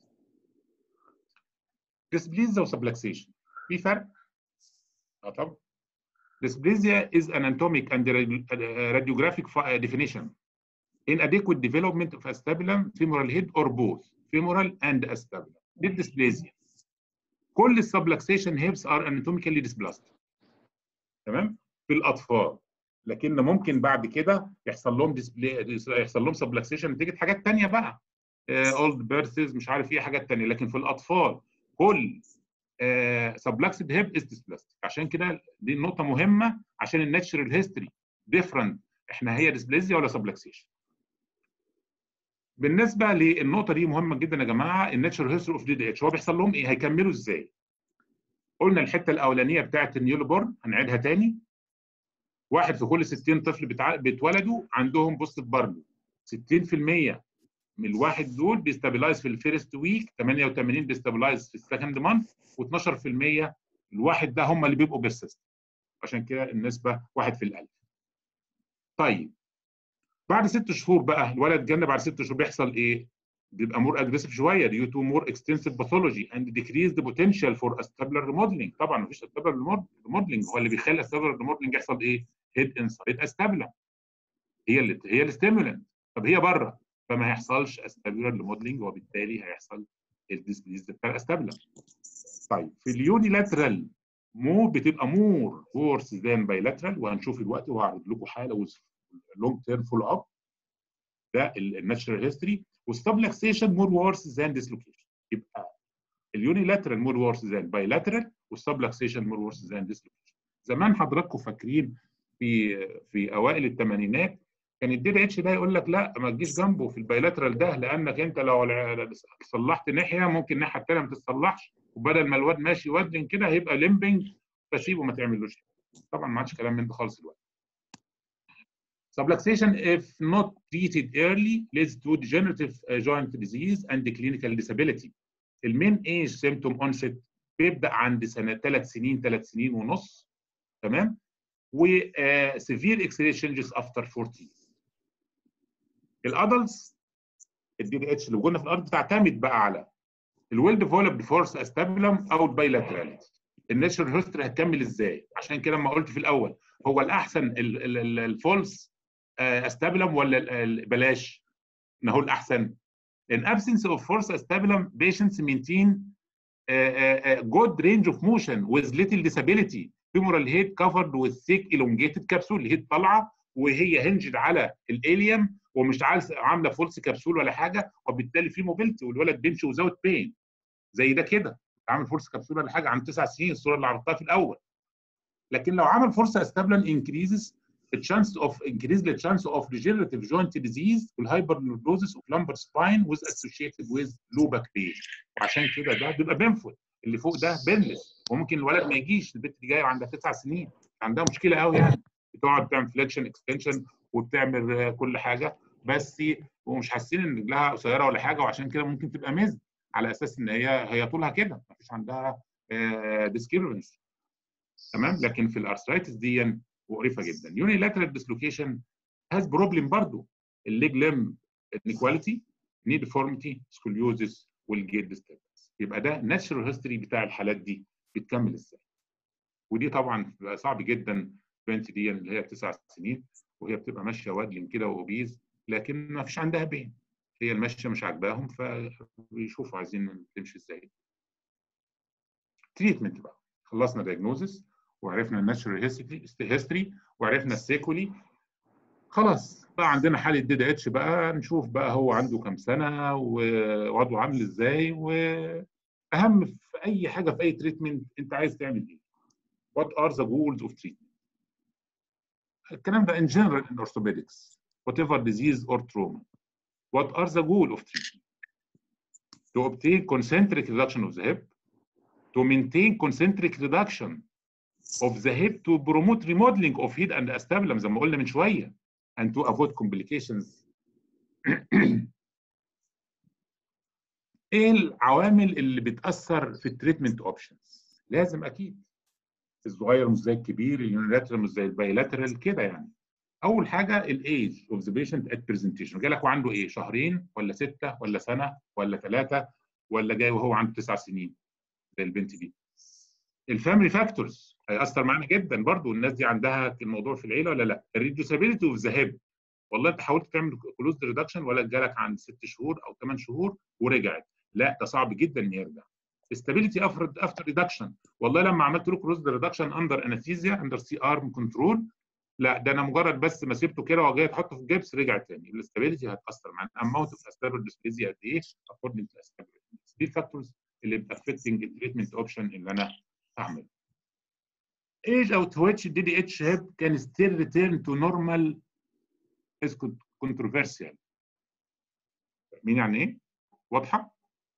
Speaker 1: ديسبليزيا وسبلكسيشن في فرق؟ اه طبعا Dysplasia is an anatomic and radiographic definition. Inadequate development of acetabulum, femoral head, or both, femoral and acetabulum. دي dysplasia. كل السبلكسيشن هيبس are anatomically dysplastic. تمام؟ في الأطفال. لكن ممكن بعد كده يحصل لهم يحصل لهم سبلكسيشن نتيجة حاجات تانية بقى. اولد بيرثز مش عارف ايه حاجات تانية، لكن في الأطفال كل سبلكسد هيب از ديسبلاستيك عشان كده دي نقطه مهمه عشان الناتشرال هيستوري ديفرنت احنا هي ديسبليزيا ولا سبلكسيشن بالنسبه للنقطه دي مهمه جدا يا جماعه الناتشرال هيستوري اوف دي دي اتش هو بيحصل لهم ايه هيكملوا ازاي قلنا الحته الاولانيه بتاعه النيولو بورن هنعيدها تاني واحد في كل 60 طفل بتع... بيتولدوا عندهم بوست بارلو 60% من الواحد دول بيستابلايز في الفيرست ويك 88 بيستابلايز في السكند مانث و12% الواحد ده هم اللي بيبقوا بيرسست عشان كده النسبه واحد في الألف طيب بعد ست شهور بقى الولد جنب بعد ست شهور بيحصل ايه؟ بيبقى مور اجريسيف شويه ديو تو مور اكستنسيف باثولوجي اند ديكريز ذا بوتنشال فور استابلر ريموديلنج طبعا مفيش استابلر ريموديلنج هو اللي بيخلي استابلر ريموديلنج يحصل ايه؟ هيد انسايد استابلر هي اللي هي الستيمولنت طب هي بره فما هيحصلش استابلر ريموديلنج وبالتالي هيحصل الديسبليز بتاع الاستابلر طيب في اليونيلاترال مو بتبقى مور ورس ذان بايلاترال وهنشوف الوقت وهعرض لكم حاله لونج تيرم فولو اب ده الناتشرال هيستوري والسبلكسيشن مور ورس ذان ديسلوكيشن يبقى اليونيلاترال مور ورس ذان بايلاترال والسبلكسيشن مور ورس ذان ديسلوكيشن زمان حضراتكم فاكرين في في اوائل الثمانينات كان الدي اتش ده يقول لك لا ما تجيش جنبه في البايلاترال ده لانك انت لو صلحت ناحيه ممكن الناحيه الثانيه ما تتصلحش وبدل ما الواد ماشي وادن كده هيبقى ليمبنج فسيبه ما تعملوش طبعا ما عادش كلام من ده خالص دلوقتي Subluxation, if not treated early, leads to degenerative joint disease and clinical disability. المين ايج سيمتوم اونست بيبدا عند سنه ثلاث سنين ثلاث سنين ونص تمام و سيفير اكس changes after 40 الادلتس الدي دي اتش اللي وجودنا في الارض بتعتمد بقى على الويل ديفلوبد فورس استابلم او البايلاتراليتي الناتشرال هيستوري هتكمل ازاي عشان كده لما قلت في الاول هو الاحسن الفولس استابلم ولا ال- ال- بلاش ما هو الاحسن in absence of false stabilum patients maintain uh, uh, uh, good range of motion with little disability femoral head covered with thick elongated capsule الهيد طالعه وهي هنجد على الاليم ومش عايز عامله فولس كبسول ولا حاجه وبالتالي في موبيلتي والولد بيمشي وزاوت بين زي ده كده عامل فولس كبسول ولا حاجه عن تسع سنين الصوره اللي عرضتها في الاول لكن لو عمل فولس استابلن increases the chance of increase the chance of degenerative joint disease والهايبرلوردوزس of lumbar spine was associated with low back pain وعشان كده ده بيبقى بينفول اللي فوق ده بينلس وممكن الولد ما يجيش البنت اللي جايه وعندها تسع سنين عندها مشكله قوي يعني بتقعد تعمل فليكشن اكستنشن وبتعمل آه، كل حاجه بس ومش حاسين ان رجلها قصيره ولا حاجه وعشان كده ممكن تبقى مز على اساس ان هي هي طولها كده ما فيش عندها ديسكيرنس تمام لكن في الارثرايتس دي مقرفه جدا يونيلاترال ديسلوكيشن هاز بروبلم برضو الليج ليم انيكواليتي ني ديفورميتي سكوليوزس والجيت ديستربنس يبقى ده ناتشرال هيستوري بتاع الحالات دي بتكمل ازاي ودي طبعا بيبقى صعب جدا البنت دي اللي هي تسع سنين وهي بتبقى ماشيه وادلين كده واوبيز لكن ما فيش عندها بين هي المشيه مش عاجباهم فبيشوفوا عايزين تمشي ازاي تريتمنت بقى خلصنا دايجنوزس وعرفنا الناتشرال هيستوري وعرفنا السيكولي خلاص بقى عندنا حاله دي دي اتش بقى نشوف بقى هو عنده كام سنه ووضعه عامل ازاي واهم في اي حاجه في اي تريتمنت انت عايز تعمل ايه what are the goals of treatment الكلام ده in general in orthopedics whatever disease or trauma what are the goal of treatment to obtain concentric reduction of the hip to maintain concentric reduction of the hip to promote remodeling of head and acetabulum زي ما قلنا من شويه and to avoid complications ايه العوامل اللي بتاثر في التريتمنت اوبشنز لازم اكيد الصغير مش زي الكبير اليونيلاترال مش زي البايلاترال كده يعني اول حاجه الايج اوف ذا بيشنت ات برزنتيشن جالك وعنده ايه شهرين ولا سته ولا سنه ولا ثلاثه ولا جاي وهو عنده تسع سنين زي البنت دي الفاميلي فاكتورز هيأثر معانا جدا برضو الناس دي عندها الموضوع في العيله ولا لا الريديوسابيلتي اوف ذا هيب والله انت حاولت تعمل كلوز ريدكشن ولا جالك عند ست شهور او ثمان شهور ورجعت لا ده صعب جدا ان يرجع استابيليتي افتر افتر ريدكشن والله لما عملت له كلوز ريدكشن اندر انستيزيا اندر سي ارم كنترول لا ده انا مجرد بس ما سبته كده وجاي تحطه في الجبس رجع تاني الاستابيليتي هتاثر معانا اماونت اوف استابل ديسبليزيا قد ايه اكوردنج تو دي الفاكتورز اللي بتافكتنج التريتمنت اوبشن اللي انا هعمله age at which DDH hip can still return to normal is controversial. مين يعني ايه؟ واضحة؟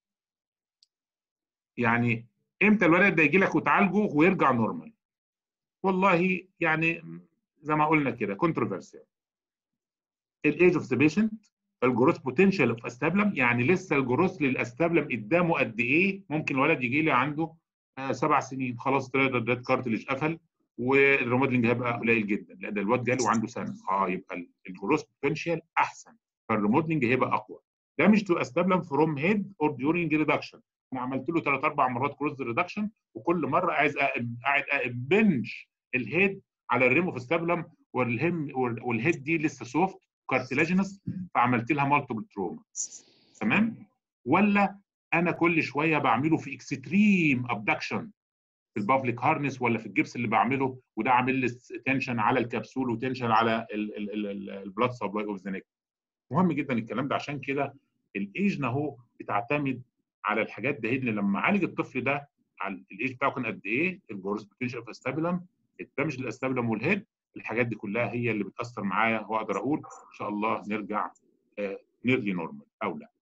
Speaker 1: يعني امتى الولد ده يجي لك وتعالجه ويرجع نورمال؟ والله يعني زي ما قلنا كده controversial. الايج اوف ذا بيشنت الجروث بوتنشال اوف استابلم يعني لسه الجروث للاستابلم قدامه قد ايه؟ ممكن الولد يجي لي عنده آه سبع سنين خلاص الريد كارتلج قفل والريموديلنج هيبقى قليل جدا لا ده الواد جاله عنده سنه اه يبقى الجروث بوتنشال احسن فالريموديلنج هيبقى اقوى ده مش تو استابلم فروم هيد اور ديورنج ريدكشن انا عملت له ثلاث اربع مرات كروز ريدكشن وكل مره عايز قاعد بنج الهيد على الريم اوف استابلم والهم والهيد دي لسه سوفت كارتلاجينس فعملت لها مالتيبل تروما تمام ولا انا كل شويه بعمله في اكستريم ابدكشن في البابليك هارنس ولا في الجبس اللي بعمله وده عامل لي تنشن على الكبسول وتنشن على البلاد سبلاي اوف ذا نيك مهم جدا الكلام ده عشان كده الايج اهو بتعتمد على الحاجات ده اللي لما اعالج الطفل ده على الايج بتاعه كان قد ايه الجورس بوتنشال اوف استابيلم الدمج للاستابيلم والهيد الحاجات دي كلها هي اللي بتاثر معايا واقدر اقول ان شاء الله نرجع نيرلي نورمال او لا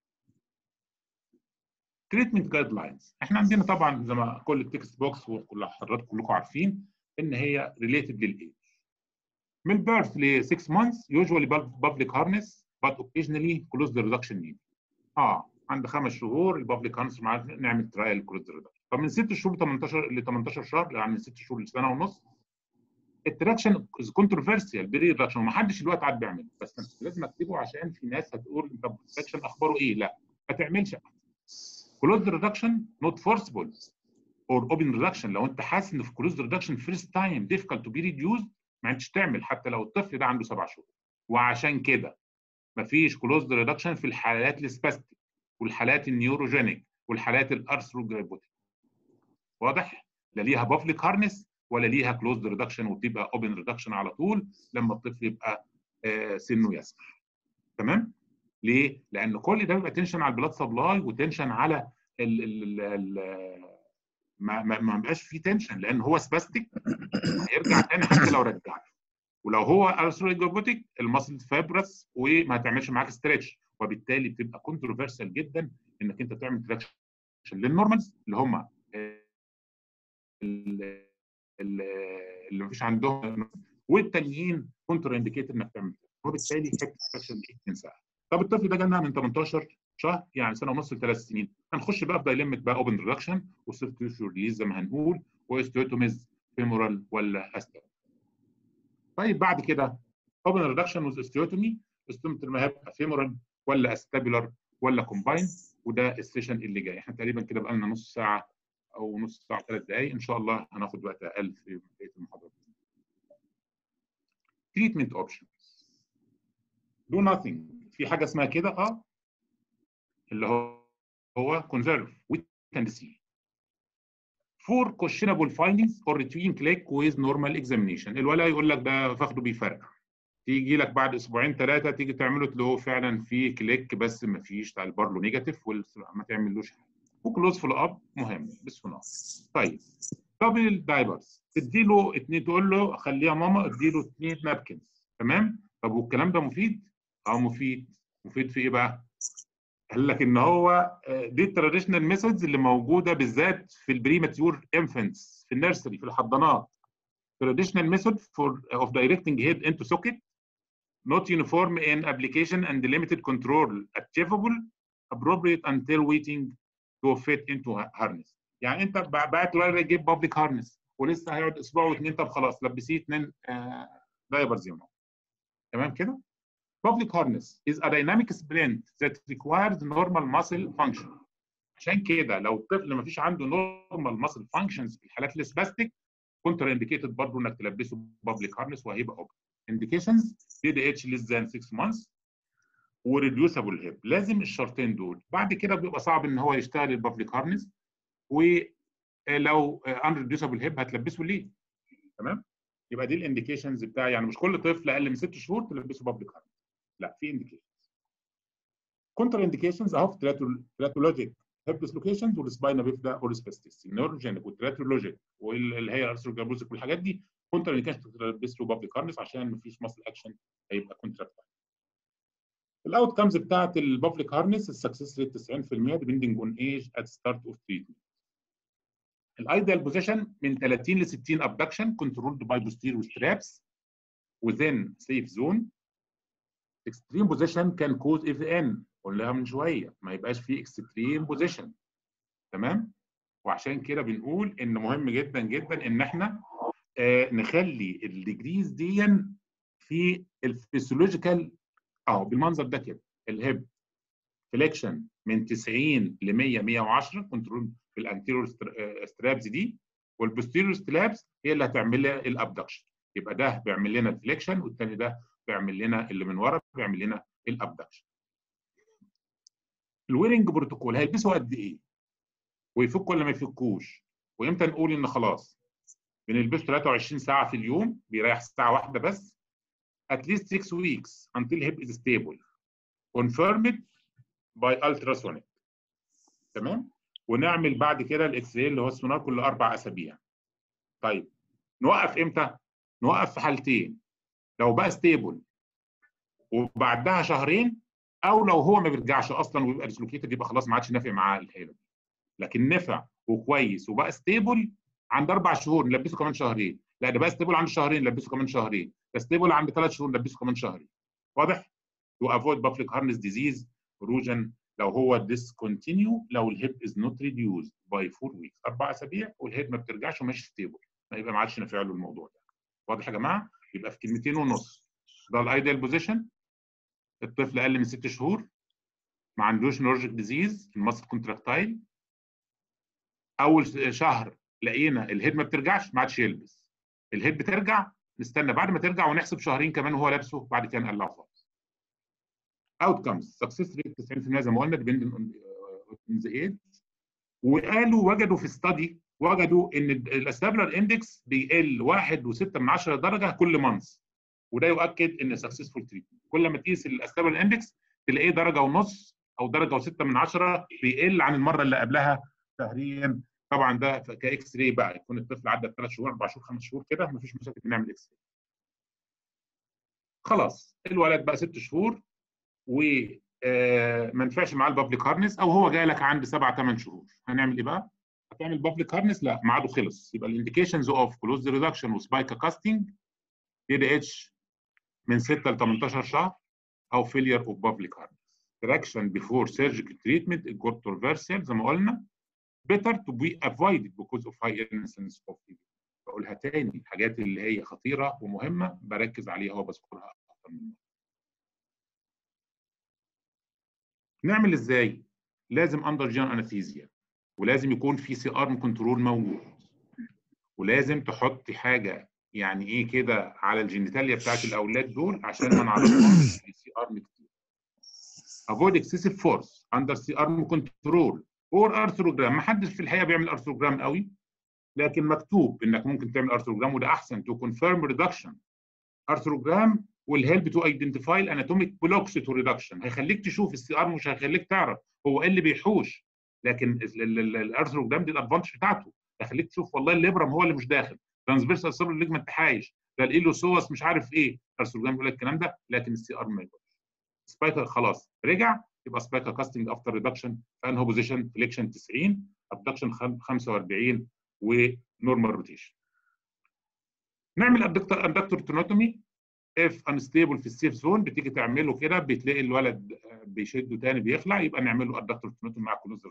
Speaker 1: تريتمنت جايد لاينز احنا عندنا طبعا زي ما كل التكست بوكس وكل حضراتكم كلكم عارفين ان هي ريليتد للايج من البيرث ل 6 مانثs يوجوالي بابليك هارنس but occasionally closed reduction need اه عند خمس شهور البابليك هارنس نعمل ترايل كلوز ريدكشن طب من 6 شهور ل 18 ل 18 شهر يعني من 6 شهور لسنه ونص التراكشن از كونتروفيرسيال بري ريدكشن وما حدش دلوقتي قاعد بيعمله بس لازم اكتبه عشان في ناس هتقول طب التراكشن اخباره ايه لا ما تعملش كلوز ريدكشن نوت فورسبل اور اوبن ريدكشن لو انت حاسس ان في كلوز ريدكشن فيرست تايم ديفيكالت تو بي ريديوز ما انتش تعمل حتى لو الطفل ده عنده سبع شهور وعشان كده مفيش كلوز ريدكشن في الحالات السباستيك والحالات النيوروجينيك والحالات الارثروجريبوتيك واضح لا ليها بافليك هارنس ولا ليها كلوزد ريدكشن وبتبقى اوبن ريدكشن على طول لما الطفل يبقى آه سنه يسمح تمام ليه لان كل ده بيبقى تنشن على البلاد سبلاي وتنشن على ال ال ال ما ما ما بيبقاش فيه تنشن لان هو سباستيك هيرجع تاني حتى لو رجعت ولو هو ارثروجريبوتيك المصل فابرس وما هتعملش معاك ستريتش وبالتالي بتبقى كونتروفيرسال جدا انك انت تعمل تراكشن للنورمالز اللي هم اللي مفيش عندهم والتانيين كونتر انديكيتد انك تعمل كده وبالتالي حته التراكشن دي تنساها طب الطفل ده جالنا من 18 شهر يعني سنه ونص لثلاث سنين هنخش بقى في دايلمت بقى اوبن ريدكشن وسوفت تيشو ريليز زي ما هنقول واستيوتوميز فيمورال ولا استر طيب بعد كده اوبن ريدكشن وذ استيوتومي استومتر ما هيبقى فيمورال ولا استابيلر ولا كومباين وده السيشن اللي جاي احنا تقريبا كده بقى لنا نص ساعه او نص ساعه ثلاث دقائق ان شاء الله هناخد وقت اقل في بقيه المحاضرات تريتمنت اوبشنز دو ناثينج في حاجه اسمها كده اه اللي هو هو conserve with and see for questionable findings or routine click with normal examination الولا يقول لك ده فاخده بيفرق تيجي لك بعد اسبوعين ثلاثه تيجي تعمله تلاقيه فعلا في كليك بس ما فيش تعبر له نيجاتيف ما تعملوش حاجه وكلوز فول اب مهم بالصناعه طيب دبل دايبرز تديله اتنين تقول له خليها ماما اديله اثنين نابكنز تمام طب والكلام ده مفيد؟ اه مفيد مفيد في ايه بقى؟ قال لك ان هو دي التراديشنال ميثودز اللي موجوده بالذات في البريماتيور انفنتس في النيرسري في الحضانات traditional method for of directing head into socket not uniform in application and limited control achievable appropriate until waiting to fit into harness يعني انت بعت له جيب بابليك هارنس ولسه هيقعد اسبوع واثنين طب خلاص لبسيه اثنين دايبرز يوم تمام كده public harness is a dynamic splint that requires normal muscle function عشان كده لو الطفل ما فيش عنده normal muscle functions في الحالات السباستيك كونتر انديكيتد برضه انك تلبسه public harness وهيبقى اوبن indications DDH less than 6 months وريديوسابل هيب لازم الشرطين دول بعد كده بيبقى صعب ان هو يشتغل البابليك هارنس ولو ان ريديوسابل هيب هتلبسه ليه تمام يبقى دي الانديكيشنز بتاع يعني مش كل طفل اقل من ست شهور تلبسه بابليك هارنس لا في انديكيشنز كونتر انديكيشنز اهو تراتولوجيك هيب ديسلوكيشنز والسباينا بيفدا اورسبستيس النيوروجينيك والتراتولوجيك واللي هي الارثروجابوزيك والحاجات دي كونتر انديكيشن تلبس له بابليك هارنس عشان مفيش ماسل اكشن هيبقى كونتراكتايل الاوت كامز بتاعت البابليك هارنس السكسس ريت 90% depending on age at start of treatment. الايديال بوزيشن من 30 ل 60 ابدكشن controlled by posterior straps within safe zone. extreme position can cause AVN قلناها من شويه ما يبقاش فيه extreme position تمام؟ وعشان كده بنقول ان مهم جدا جدا ان احنا آه نخلي الديجريز دي في الفسيولوجيكال اهو بالمنظر ده كده الهيب فليكشن من 90 ل 100 110 كنترول في الانتيريور سترابز دي والبوستيريور سترابز هي اللي هتعمل لنا الابدكشن يبقى ده بيعمل لنا الفليكشن والتاني ده بيعمل لنا اللي من ورا بيعمل لنا الابدكشن الويرنج بروتوكول هيلبسوا قد ايه ويفك ولا ما يفكوش وامتى نقول ان خلاص بنلبسه 23 ساعه في اليوم بيريح ساعه واحده بس at least six weeks until hip is stable confirmed by ultrasonic تمام ونعمل بعد كده الاكس راي اللي هو السونار كل اربع اسابيع طيب نوقف امتى نوقف في حالتين لو بقى ستيبل وبعدها شهرين او لو هو ما بيرجعش اصلا ويبقى ديسلوكيتد يبقى خلاص ما عادش نافع معاه الحاله لكن نفع وكويس وبقى ستيبل عند اربع شهور نلبسه كمان شهرين لا ده بقى ستيبل عند شهرين نلبسه كمان شهرين ده ستيبل عند ثلاث شهور نلبسه كمان شهرين واضح؟ to avoid public harness disease erosion لو هو discontinue لو الهيب is not reduced by 4 weeks اربع اسابيع والهيب ما بترجعش وماشي ستيبل ما يبقى ما عادش نافع له الموضوع ده واضح يا جماعه؟ يبقى في كلمتين ونص ده الايديال بوزيشن الطفل اقل من ست شهور ما عندوش نورجيك ديزيز المصل كونتراكتايل اول شهر لقينا الهيد ما بترجعش ما عادش يلبس الهيد بترجع نستنى بعد ما ترجع ونحسب شهرين كمان وهو لابسه بعد كده نقلعه خالص اوت كمز سكسس ريت 90% زي ما قلنا ديبندنت اون ذا ايج وقالوا وجدوا في ستادي وجدوا ان الاستابلر اندكس بيقل 1.6 من 10 درجه كل مانث وده يؤكد ان سكسسفول تريتمنت كل ما تقيس الاستابلر اندكس تلاقيه درجه ونص او درجه وستة من 10 بيقل عن المره اللي قبلها شهريا طبعا ده كاكس راي بقى يكون الطفل عدى 3 شهور 4 شهور 5 شهور كده مفيش مشاكل نعمل اكس راي خلاص الولد بقى 6 شهور و ما نفعش معاه البابليك هارنس او هو جاي لك عند 7 8 شهور هنعمل ايه بقى؟ هتعمل بابليك هارنس لا ميعاده خلص يبقى الانديكيشنز اوف كلوز ريدكشن وسبايكا كاستنج دي دي اتش من 6 ل 18 شهر او فيلير اوف بابليك هارنس correction before surgical treatment is controversial زي ما قلنا better to be avoided because of high incidence of TB بقولها تاني الحاجات اللي هي خطيره ومهمه بركز عليها وبذكرها اكتر من مره نعمل ازاي؟ لازم اندر جين انستيزيا ولازم يكون في سي ارم كنترول موجود ولازم تحطي حاجه يعني ايه كده على الجينيتاليا بتاعت الاولاد دول عشان ما نعرفهمش في سي ارم كتير avoid excessive force under C arm control or arthrogram ما حدش في الحقيقه بيعمل arthrogram قوي لكن مكتوب انك ممكن تعمل arthrogram وده احسن to confirm reduction arthrogram will help to identify anatomic blocks to reduction هيخليك تشوف السي ارم مش هيخليك تعرف هو ايه اللي بيحوش لكن الارثروجرام دي الادفانتج بتاعته هيخليك تشوف والله الليبرم هو اللي مش داخل ترانسفيرسال سيرفر ليجمنت حايش ده الايلوسوس مش عارف ايه الارثروجرام بيقول لك الكلام ده لكن السي ارم ما يقولش سبايكر خلاص رجع يبقى سبايكر كاستنج افتر ريدكشن انهو بوزيشن فليكشن 90 ابدكشن 45 ونورمال روتيشن نعمل ادكتور تونوتومي اف انستيبل في السيف زون بتيجي تعمله كده بتلاقي الولد بيشده تاني بيخلع يبقى نعمل له ادكتور تونوتومي مع كلوز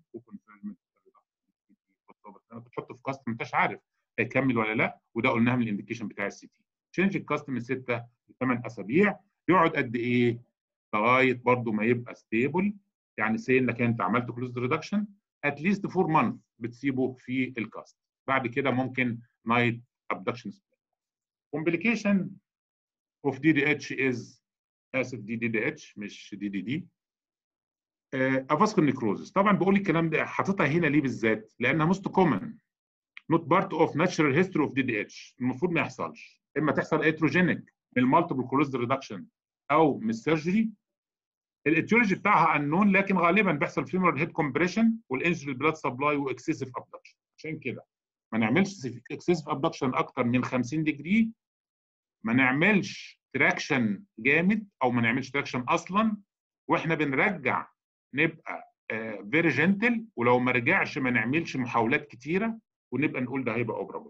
Speaker 1: بتحطه في كاست ما انتش عارف هيكمل ولا لا وده قلناها من الانديكيشن بتاع السي تي تشينج الكاست من 6 ل 8 اسابيع يقعد قد ايه؟ لغايه برضه ما يبقى ستيبل يعني سي انك انت عملت كلوز ريدكشن اتليست 4 مانث بتسيبه في الكاست بعد كده ممكن نايت ابدكشن كومبليكيشن اوف دي دي اتش از اسف دي دي دي اتش مش دي دي دي افاسكول نيكروزس طبعا بقول الكلام ده حاططها هنا ليه بالذات؟ لانها موست كومن نوت بارت اوف ناتشرال هيستوري اوف دي دي اتش المفروض ما يحصلش اما تحصل اتروجينيك من المالتيبل كلوز ريدكشن او من السيرجري الايتيولوجي بتاعها انون لكن غالبا بيحصل فيمورال هيد كومبريشن والانجري بلاد سبلاي واكسسيف ابدكشن عشان كده ما نعملش اكسسيف ابدكشن اكتر من 50 ديجري ما نعملش تراكشن جامد او ما نعملش تراكشن اصلا واحنا بنرجع نبقى فيري uh, جنتل ولو ما رجعش ما نعملش محاولات كتيره ونبقى نقول ده هيبقى اوبرابل.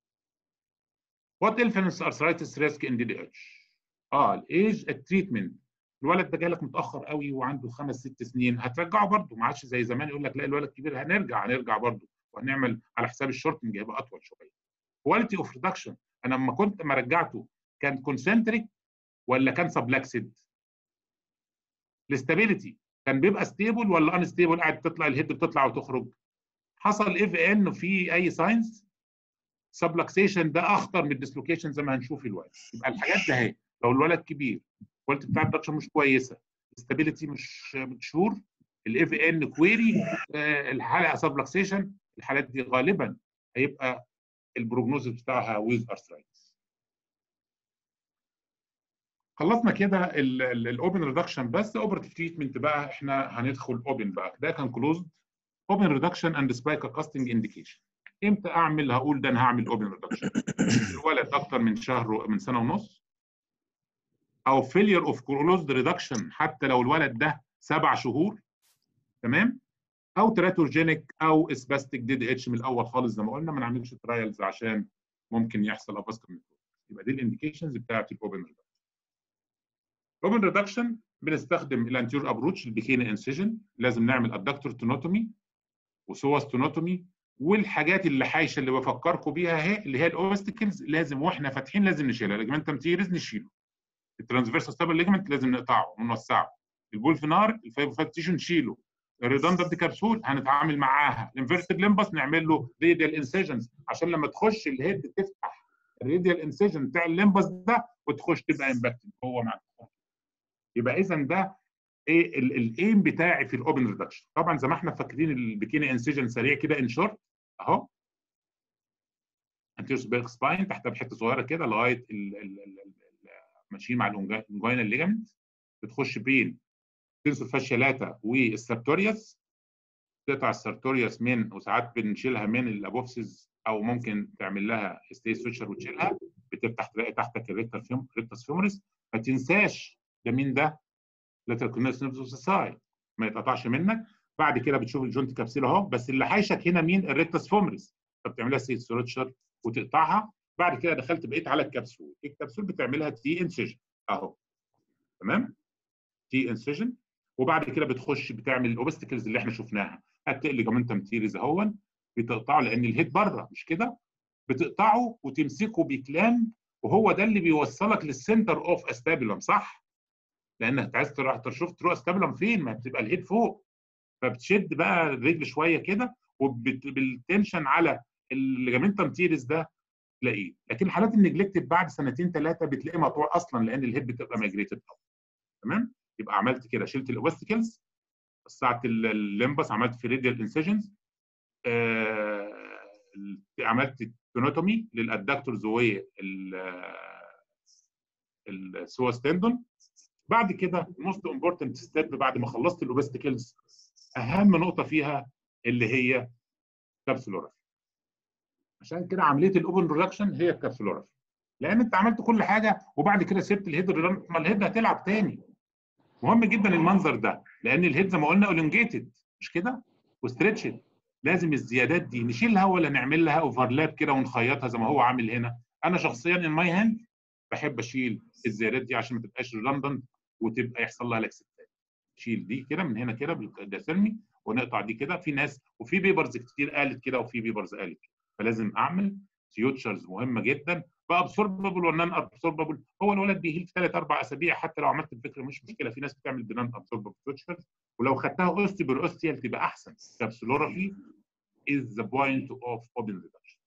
Speaker 1: وات انفلونس ارثرايتس ريسك ان دي دي اتش؟ اه الايج التريتمنت الولد ده جالك متاخر قوي وعنده خمس ست سنين هترجعه برضه ما عادش زي زمان يقول لك لا الولد كبير هنرجع هنرجع برضه وهنعمل على حساب الشورتنج هيبقى اطول شويه. كواليتي اوف ريدكشن انا لما كنت ما رجعته كان كونسنتريك ولا كان سبلاكسد؟ الاستابيليتي كان بيبقى ستيبل ولا ان ستيبل قاعد تطلع الهيد بتطلع وتخرج حصل اف ان في اي ساينس سبلكسيشن ده اخطر من الديسلوكيشن زي ما هنشوف دلوقتي يبقى الحاجات ده اهي لو الولد كبير الكواليتي بتاع الدكشن مش كويسه الاستابيليتي مش مشهور الاف ان كويري الحاله سبلكسيشن الحالات دي غالبا هيبقى البروجنوز بتاعها ويز ارثرايتس خلصنا كده الاوبن ريدكشن بس اوبرتيف تريتمنت بقى احنا هندخل اوبن بقى ده كان كلوزد اوبن ريدكشن اند سبايكا كاستنج انديكيشن امتى اعمل هقول ده انا هعمل اوبن ريدكشن الولد اكتر من شهر من سنه ونص او فيلير اوف كلوزد ريدكشن حتى لو الولد ده سبع شهور تمام او تراتوجينيك او اسباستيك دي دي اتش من الاول خالص زي ما قلنا ما نعملش ترايلز عشان ممكن يحصل افاسكال يبقى دي الانديكيشنز بتاعت الاوبن ريدكشن الاوبن ريدكشن بنستخدم الانتيور ابروتش البيكيني انسيجن لازم نعمل ادكتور تونوتومي وسواس تونوتومي والحاجات اللي حايشه اللي بفكركم بيها اهي اللي هي الاوبستكلز لازم واحنا فاتحين لازم نشيلها الليجمنتم تيرز نشيله الترانسفيرسال ستابل ليجمنت لازم نقطعه ونوسعه البولفينار الفايبوفات تيشو نشيله الريدندنت كبسول هنتعامل معاها الانفيرتد لمبس نعمل له راديال انسيجنز عشان لما تخش الهيد تفتح الراديال انسيجن بتاع الليمبس ده وتخش تبقى امباكتد جوه مع يبقى اذا ده ايه الايم بتاعي في الاوبن ريدكشن طبعا زي ما احنا فاكرين البيكيني انسيجن سريع كده ان شورت اهو انتيروس بيرك سباين تحتها بحته صغيره كده لغايه ماشيين مع الانجوينال ليجامنت بتخش بين تنسور فاشيالاتا والسارتوريوس تقطع السارتوريوس من وساعات بنشيلها من الابوفسيس او ممكن تعمل لها ستي سويتشر وتشيلها بتفتح تلاقي تحتك الريكتال فيم ريكتاس فيموريس ما تنساش ده مين ده؟ لاترال كونس ساي ما يتقطعش منك بعد كده بتشوف الجونت كابسيل اهو بس اللي حايشك هنا مين؟ الريكتاس فيموريس فبتعملها ستي سويتشر وتقطعها بعد كده دخلت بقيت على الكبسول الكبسول بتعملها تي انسيجن اهو تمام تي انسيجن وبعد كده بتخش بتعمل الاوبستكلز اللي احنا شفناها هتلاقي الليجامنتم تيريز اهون بتقطعه لان الهيد بره مش كده بتقطعه وتمسكه بكلام وهو ده اللي بيوصلك للسنتر اوف استابيلم صح لانك عايز تروح تشوف تروح استابيلم فين ما بتبقى الهيد فوق فبتشد بقى الرجل شويه كده وبالتنشن على الليجامنتم تيريز ده تلاقيه لكن الحالات النجلكتد بعد سنتين ثلاثه بتلاقيه مقطوع اصلا لان الهيد بتبقى مايجريتد تمام يبقى عملت كده شلت الاوبستكلز وسعت الليمبس عملت في ريديال انسيجنز آه عملت تونوتومي للادكتورز والسواس تندون بعد كده موست امبورتنت ستيب بعد ما خلصت الاوبستكلز اهم نقطه فيها اللي هي كابسولورافي عشان كده عمليه الاوبن ريدكشن هي الكابسولورافي لان انت عملت كل حاجه وبعد كده سبت الهيد ما الهيد هتلعب تاني مهم جدا المنظر ده لان الهيد زي ما قلنا اولونجيتد مش كده وستريتشد لازم الزيادات دي نشيلها ولا نعمل لها اوفرلاب كده ونخيطها زي ما هو عامل هنا انا شخصيا ان ماي هاند بحب اشيل الزيادات دي عشان ما تبقاش ريدندنت وتبقى يحصل لها لاكسبتات شيل دي كده من هنا كده بالدسمي ونقطع دي كده في ناس وفي بيبرز كتير قالت كده وفي بيبرز قالت كده فلازم اعمل فيوتشرز مهمه جدا بابسورببل ونان ابسورببل هو الولد بيهيل في ثلاث اربع اسابيع حتى لو عملت الفكره مش مشكله في ناس بتعمل بنان ابسورببل فيوتشرز ولو خدتها اوستي بالاوستيال تبقى احسن كابسولورافي is the point of open reduction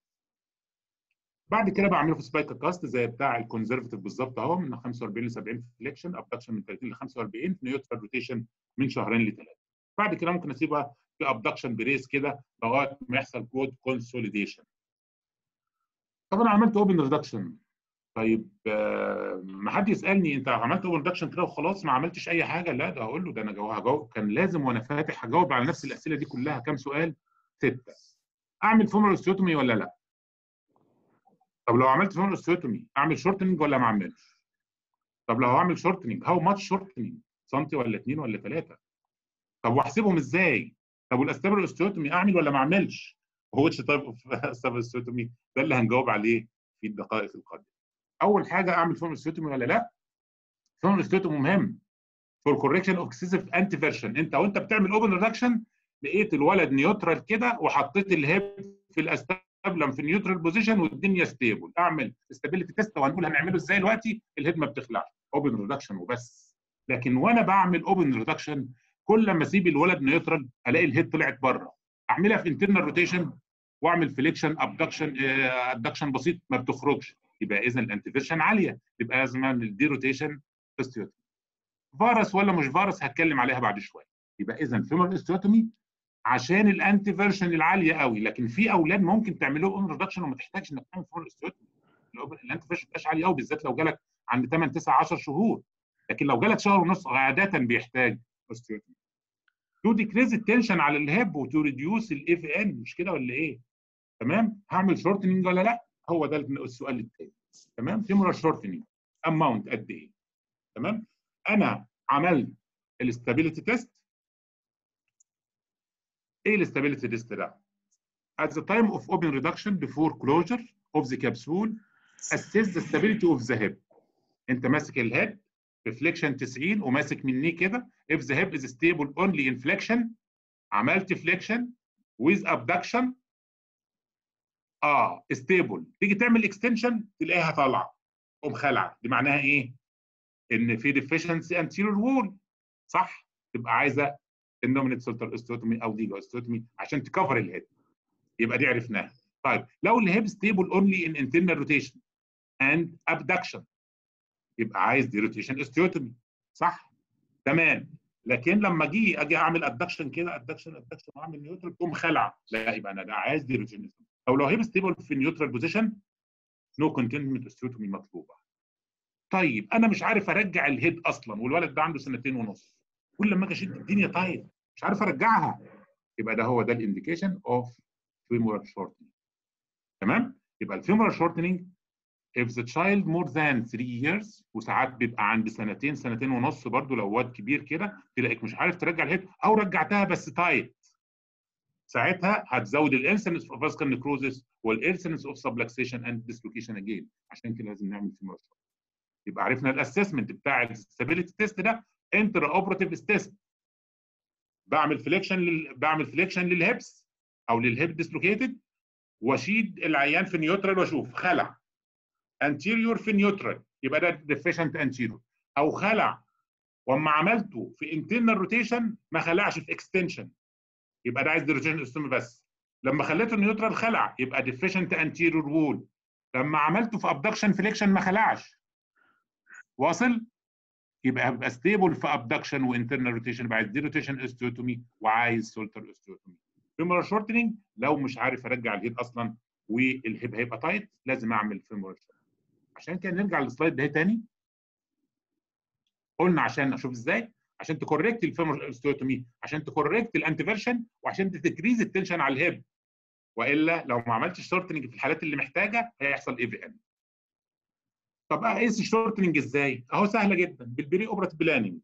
Speaker 1: بعد كده بعمله في سبايك كاست زي بتاع الكونزرفتيف بالظبط اهو من 45 ل 70 فليكشن ابدكشن من 30 ل 45 نيوترال روتيشن من شهرين لثلاثه بعد كده ممكن اسيبها في ابدكشن بريس كده لغايه ما يحصل كود كونسوليديشن طب انا عملت اوبن ريدكشن طيب آه ما حد يسالني انت عملت اوبن ريدكشن كده وخلاص ما عملتش اي حاجه لا ده هقول له ده انا هجاوب كان لازم وانا فاتح هجاوب على نفس الاسئله دي كلها كام سؤال؟ سته اعمل فومر اوستيوتومي ولا لا؟ طب لو عملت فومر اوستيوتومي اعمل شورتنج ولا ما اعملش؟ طب لو هعمل شورتنج هاو ماتش شورتنج؟ سنتي ولا اثنين ولا ثلاثه؟ طب واحسبهم ازاي؟ طب والاستابل اوستيوتومي اعمل ولا ما اعملش؟ هو اتش تايب اوف استابل اوستيوتومي ده اللي هنجاوب عليه في الدقائق القادمه. اول حاجه اعمل فومر اوستيوتومي ولا لا؟ فومر اوستيوتومي مهم فور كوركشن اوف اكسسيف انتي فيرشن انت وانت بتعمل اوبن ريدكشن لقيت الولد نيوترال كده وحطيت الهيب في الاستابلم في نيوترال بوزيشن والدنيا ستيبل اعمل استابيليتي تيست وهنقول هنعمله ازاي دلوقتي الهيد ما بتخلعش اوبن ريدكشن وبس لكن وانا بعمل اوبن ريدكشن كل ما اسيب الولد نيوترال الاقي الهيد طلعت بره اعملها في انترنال روتيشن واعمل فليكشن ابدكشن ابدكشن بسيط ما بتخرجش يبقى اذا الانتيفيرشن عاليه يبقى لازم اعمل دي روتيشن فيروس ولا مش فيروس هتكلم عليها بعد شويه يبقى اذا فيمر استيوتومي عشان الانتي فيرشن العاليه قوي لكن في اولاد ممكن تعمل له اون ريدكشن وما تحتاجش انك تعمل فيمر استيوتومي الانتي فيرشن ما عالي قوي بالذات لو جالك عند 8 9 10 شهور لكن لو جالك شهر ونص عاده بيحتاج استيوتومي تو ديكريز التنشن على الهيب وتو ريديوس الاف ان مش كده ولا ايه؟ تمام؟ هعمل شورتنج ولا لا؟ هو ده السؤال الثاني تمام؟ فيمورال شورتنج اماونت قد ايه؟ تمام؟ انا عملت الاستابيليتي تيست ايه الاستابيليتي تيست ده؟ At the time of open reduction before closure of the capsule assess the stability of the hip. انت ماسك الهيد بفليكشن 90 وماسك مني كده if the hip is stable only in flexion عملت flexion with abduction اه stable تيجي تعمل extension تلاقيها طالعه قوم خلع دي معناها ايه؟ ان في deficiency anterior wall صح؟ تبقى عايزه النومينيت سولتر استوتومي او ديجا استوتومي عشان تكفر الهيد يبقى دي عرفناها طيب لو الهيب ستيبل اونلي ان انترنال روتيشن اند ابدكشن يبقى عايز دي روتيشن استيوتومي صح تمام لكن لما اجي اجي اعمل ادكشن كده ادكشن ادكشن واعمل نيوترال تقوم خلع لا يبقى انا ده عايز دي روتيشن او لو هيب ستيبل في نيوترال بوزيشن نو كونتينمنت استيوتومي مطلوبه طيب انا مش عارف ارجع الهيد اصلا والولد ده عنده سنتين ونص كل ما اجي اشد الدنيا طاير مش عارف ارجعها يبقى ده هو ده الانديكيشن اوف femoral shortening تمام يبقى الفيمورال shortening if the child more than 3 years وساعات بيبقى عند سنتين سنتين ونص برضو لو واد كبير كده تلاقيك مش عارف ترجع الهيد او رجعتها بس تايت ساعتها هتزود الانسنس اوف فاسكال نيكروزس والانسنس اوف سبلكسيشن اند ديسلوكيشن اجين عشان كده لازم نعمل فيمورال shortening يبقى عرفنا الاسسمنت بتاع الستابيليتي تيست ده انتر اوبراتيف تيست بعمل فليكشن لل... بعمل فليكشن للهبس او للهيب ديسلوكيتد واشيد العيان في نيوترال واشوف خلع انتيريور في نيوترال يبقى ده ديفيشنت انتيريور او خلع واما عملته في انترنال روتيشن ما خلعش في اكستنشن يبقى ده عايز روتيشن استومي بس لما خليته نيوترال خلع يبقى ديفيشنت انتيريور وول لما عملته في ابدكشن فليكشن ما خلعش واصل يبقى هيبقى ستيبل في ابدكشن وانترنال روتيشن يبقى عايز دي روتيشن استيوتومي وعايز سولتر استيوتومي فيمورال شورتنج لو مش عارف ارجع الهيد اصلا والهيب هيبقى تايت لازم اعمل فيمورال شورتنج عشان كده نرجع للسلايد ده تاني قلنا عشان اشوف ازاي عشان تكوركت الفيمورال استيوتومي عشان تكوركت الانتيفيرشن وعشان تكريز التنشن على الهيب والا لو ما عملتش شورتنج في الحالات اللي محتاجه هيحصل اي في ان طب اقيس الشورتنج ازاي؟ اهو سهله جدا بالبري اوبرات بلاننج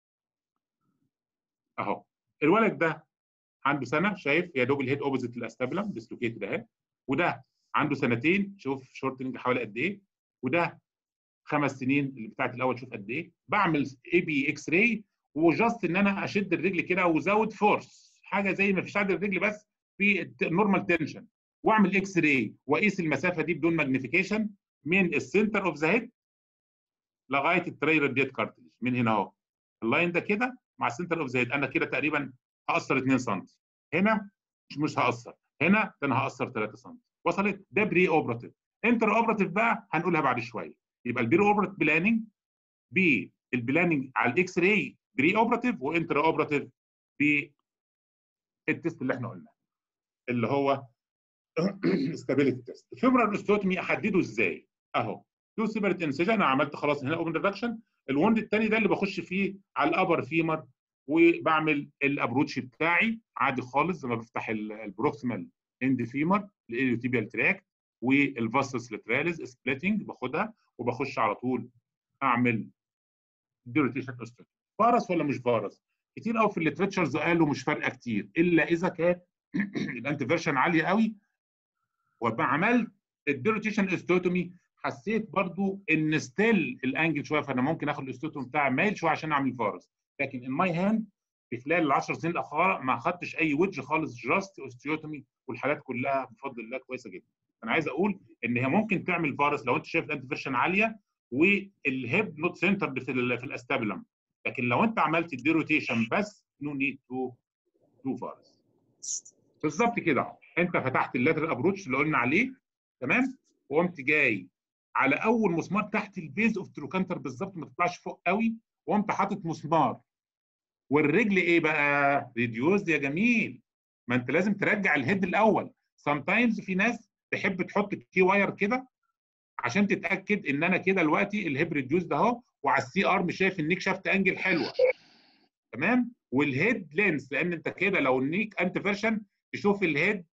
Speaker 1: اهو الولد ده عنده سنه شايف يا دوب الهيد اوبوزيت الاستابلم ديسلوكيتد اهي وده عنده سنتين شوف شورتنج حوالي قد ايه وده خمس سنين اللي بتاعت الاول شوف قد ايه بعمل اي بي اكس راي وجاست ان انا اشد الرجل كده وزود فورس حاجه زي ما فيش عدد الرجل بس في نورمال تنشن واعمل اكس راي واقيس المسافه دي بدون ماجنيفيكيشن من السنتر اوف ذا هيد لغايه التريلر ديت كارتلج من هنا اهو اللاين ده كده مع السنتر اوف ذا هيد انا كده تقريبا هقصر 2 سم هنا مش مش هقصر هنا ده انا هقصر 3 سم وصلت ده بري اوبراتيف انتر اوبراتيف بقى هنقولها بعد شويه يبقى البري اوبراتيف بلاننج بالبلاننج على الاكس راي بري اوبراتيف وانتر اوبراتيف بالتست اللي احنا قلناه اللي هو ستابيليتي تيست الفيبرال استوتومي احدده ازاي اهو تو سيبريت انسجن انا عملت خلاص هنا اوبن ريدكشن الوند الثاني ده اللي بخش فيه على الابر فيمر وبعمل الابروتش بتاعي عادي خالص لما بفتح البروكسيمال اند فيمر الاليوتيبيال تراك والفاسس لاتراليز سبليتنج باخدها وبخش على طول اعمل ديروتيشن استوتومي فارس ولا مش فارس كتير قوي في الليترشرز قالوا مش فارقه كتير الا اذا كانت الانتيفيرشن عاليه قوي وما عملت الديروتيشن استوتومي حسيت برضو ان ستيل الانجل شويه فانا ممكن اخد الاستوتومي بتاعي مايل شويه عشان اعمل فارس لكن ان ماي هاند في خلال ال 10 سنين الاخيره ما خدتش اي ويدج خالص جاست اوستيوتومي والحالات كلها بفضل الله كويسه جدا انا عايز اقول ان هي ممكن تعمل فارس لو انت شايف الانتيفيرشن عاليه والهيب نوت سنتر في ال في الاستابلم لكن لو انت عملت الديروتيشن بس نو نيد تو تو فارس بالظبط كده انت فتحت اللاترال ابروتش اللي قلنا عليه تمام وقمت جاي على اول مسمار تحت البيز اوف تروكانتر بالظبط ما تطلعش فوق قوي وقمت حاطط مسمار والرجل ايه بقى ريديوز يا جميل ما انت لازم ترجع الهيد الاول سام تايمز في ناس تحب تحط كي واير كده عشان تتاكد ان انا كده دلوقتي الهيب ريديوز ده اهو وعلى السي ارم شايف النيك شافت انجل حلوه تمام والهيد لينس لان انت كده لو النيك انت فيرشن تشوف الهيد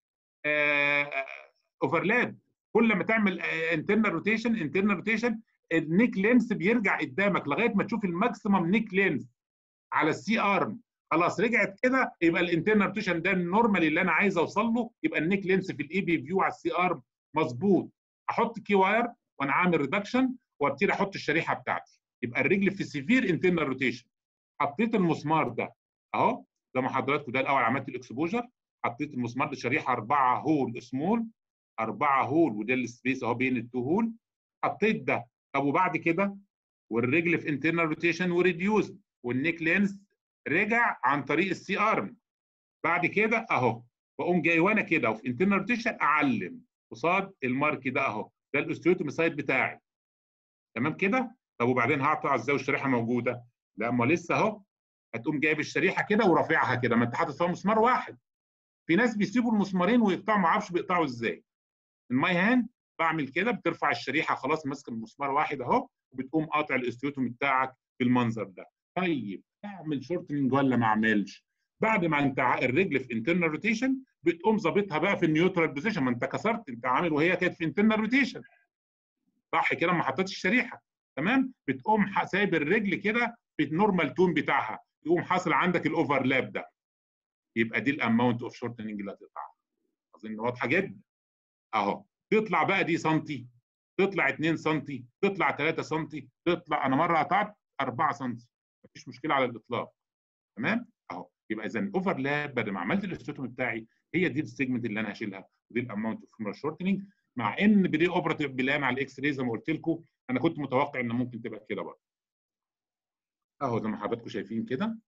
Speaker 1: اوفرلاب كل ما تعمل انترنال روتيشن انترنال روتيشن النيك لينس بيرجع قدامك لغايه ما تشوف الماكسيمم نيك لينس على السي ارم خلاص رجعت كده يبقى الانترنال روتيشن ده النورمال اللي انا عايز اوصل له يبقى النيك لينس في الاي بي فيو على السي ارم مظبوط احط كي واير وانا عامل ريدكشن وابتدي احط الشريحه بتاعتي يبقى الرجل في سيفير انترنال روتيشن حطيت المسمار ده اهو زي ما حضراتكم ده الاول عملت الاكسبوجر حطيت المسمار ده شريحه 4 هول سمول 4 هول وده السبيس اهو بين التو هول حطيت ده طب وبعد كده والرجل في انترنال روتيشن وريديوز والنيك لينس رجع عن طريق السي ارم بعد كده اهو بقوم جاي وانا كده وفي انترنال روتيشن اعلم قصاد المارك ده اهو ده الاوستيوتومي سايت بتاعي تمام كده طب وبعدين هقطع ازاي والشريحه موجوده لا ما لسه اهو هتقوم جايب الشريحه كده ورافعها كده ما انت حاطط فيها مسمار واحد في ناس بيسيبوا المسمارين ويقطعوا ما اعرفش بيقطعوا ازاي الماي هاند بعمل كده بترفع الشريحه خلاص ماسك المسمار واحد اهو وبتقوم قاطع الاستيوتومي بتاعك بالمنظر ده طيب اعمل شورتنج ولا ما اعملش بعد ما انت الرجل في انترنال روتيشن بتقوم ظابطها بقى في النيوترال بوزيشن ما انت كسرت انت عامل وهي كانت في انترنال روتيشن صح كده ما حطيتش الشريحه تمام بتقوم سايب الرجل كده في النورمال تون بتاعها يقوم حاصل عندك الاوفرلاب ده يبقى دي الاماونت اوف شورتنج اللي هتقطعها اظن واضحه جدا اهو تطلع بقى دي سنتي تطلع 2 سم تطلع 3 سم تطلع انا مره قطعت 4 سم مفيش مشكله على الاطلاق تمام اهو يبقى اذا اوفرلاب بعد ما عملت الاستوتوم بتاعي هي دي السيجمنت اللي انا هشيلها ودي الاماونت اوف فيمورال شورتنج مع ان بري اوبراتيف بلان على الاكس راي زي ما قلت لكم انا كنت متوقع ان ممكن تبقى كده برضه اهو زي ما حضراتكم شايفين كده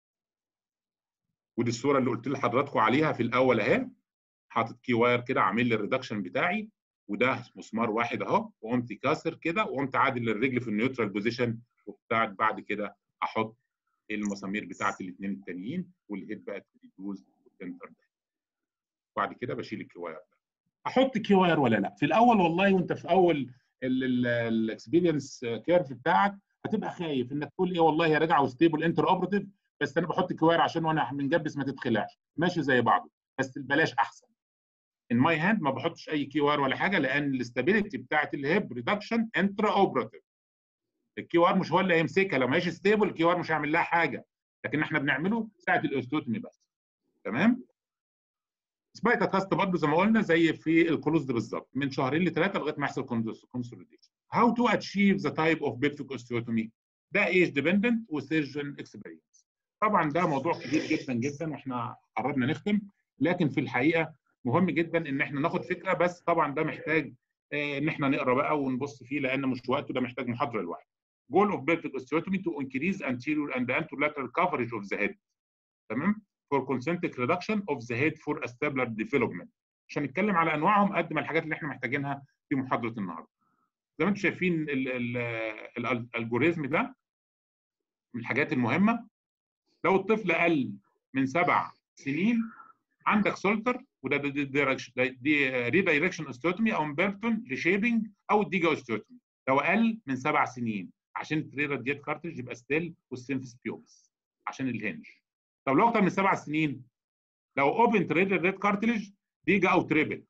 Speaker 1: ودي الصوره اللي قلت لحضراتكم عليها في الاول اهي حاطط كي واير كده عامل لي الريدكشن بتاعي وده مسمار واحد اهو وقمت كاسر كده وقمت عادل الرجل في النيوترال بوزيشن وبتاعت بعد كده احط المسامير بتاعت الاثنين التانيين والهيد بقت ريديوز والسنتر ده بعد كده بشيل الكي واير ده احط كي واير ولا لا في الاول والله وانت في اول الاكسبيرينس كيرف بتاعك هتبقى خايف انك تقول ايه والله هي راجعه وستيبل انتر اوبراتيف بس انا بحط كي واير عشان وانا بنجبس ما تتخلعش ماشي زي بعضه بس بلاش احسن ان ماي هاند ما بحطش اي كي ار ولا حاجه لان الاستابيليتي بتاعت الهيب ريدكشن انترا اوبراتيف الكي ار مش هو اللي هيمسكها لو ما هيش ستيبل الكي ار مش هيعمل لها حاجه لكن احنا بنعمله ساعه الاوستوتومي بس تمام سبايتا كاست برضه زي ما قلنا زي في الكلوزد بالظبط من شهرين لثلاثه لغايه ما يحصل كونسوليديشن هاو تو اتشيف ذا تايب اوف بيلفيك اوستيوتومي ده ايج ديبندنت وسيرجن اكسبيرينس طبعا ده موضوع كبير جدا جدا واحنا قربنا نختم لكن في الحقيقه مهم جدا ان احنا ناخد فكره بس طبعا ده محتاج ان احنا نقرا بقى ونبص فيه لان مش وقته ده محتاج محاضره لوحده. Goal of pelvic osteotomy to increase anterior and anterolateral coverage of the head. تمام؟ For concentric reduction of the head for acetabular development. عشان نتكلم على انواعهم قد ما الحاجات اللي احنا محتاجينها في محاضره النهارده. زي ما انتم شايفين الالجوريزم ده من الحاجات المهمه لو الطفل اقل من سبع سنين عندك سولتر وده دي دايركشن دي ريدايركشن اوستيوتومي او امبيرتون ريشيبنج او الديجا اوستيوتومي لو اقل من سبع سنين عشان التريرا ديت كارتريج يبقى ستيل والسينفس بيوبس عشان الهنج طب لو اكتر من سبع سنين لو اوبن تريرا ديت كارتريج ديجا او تريبل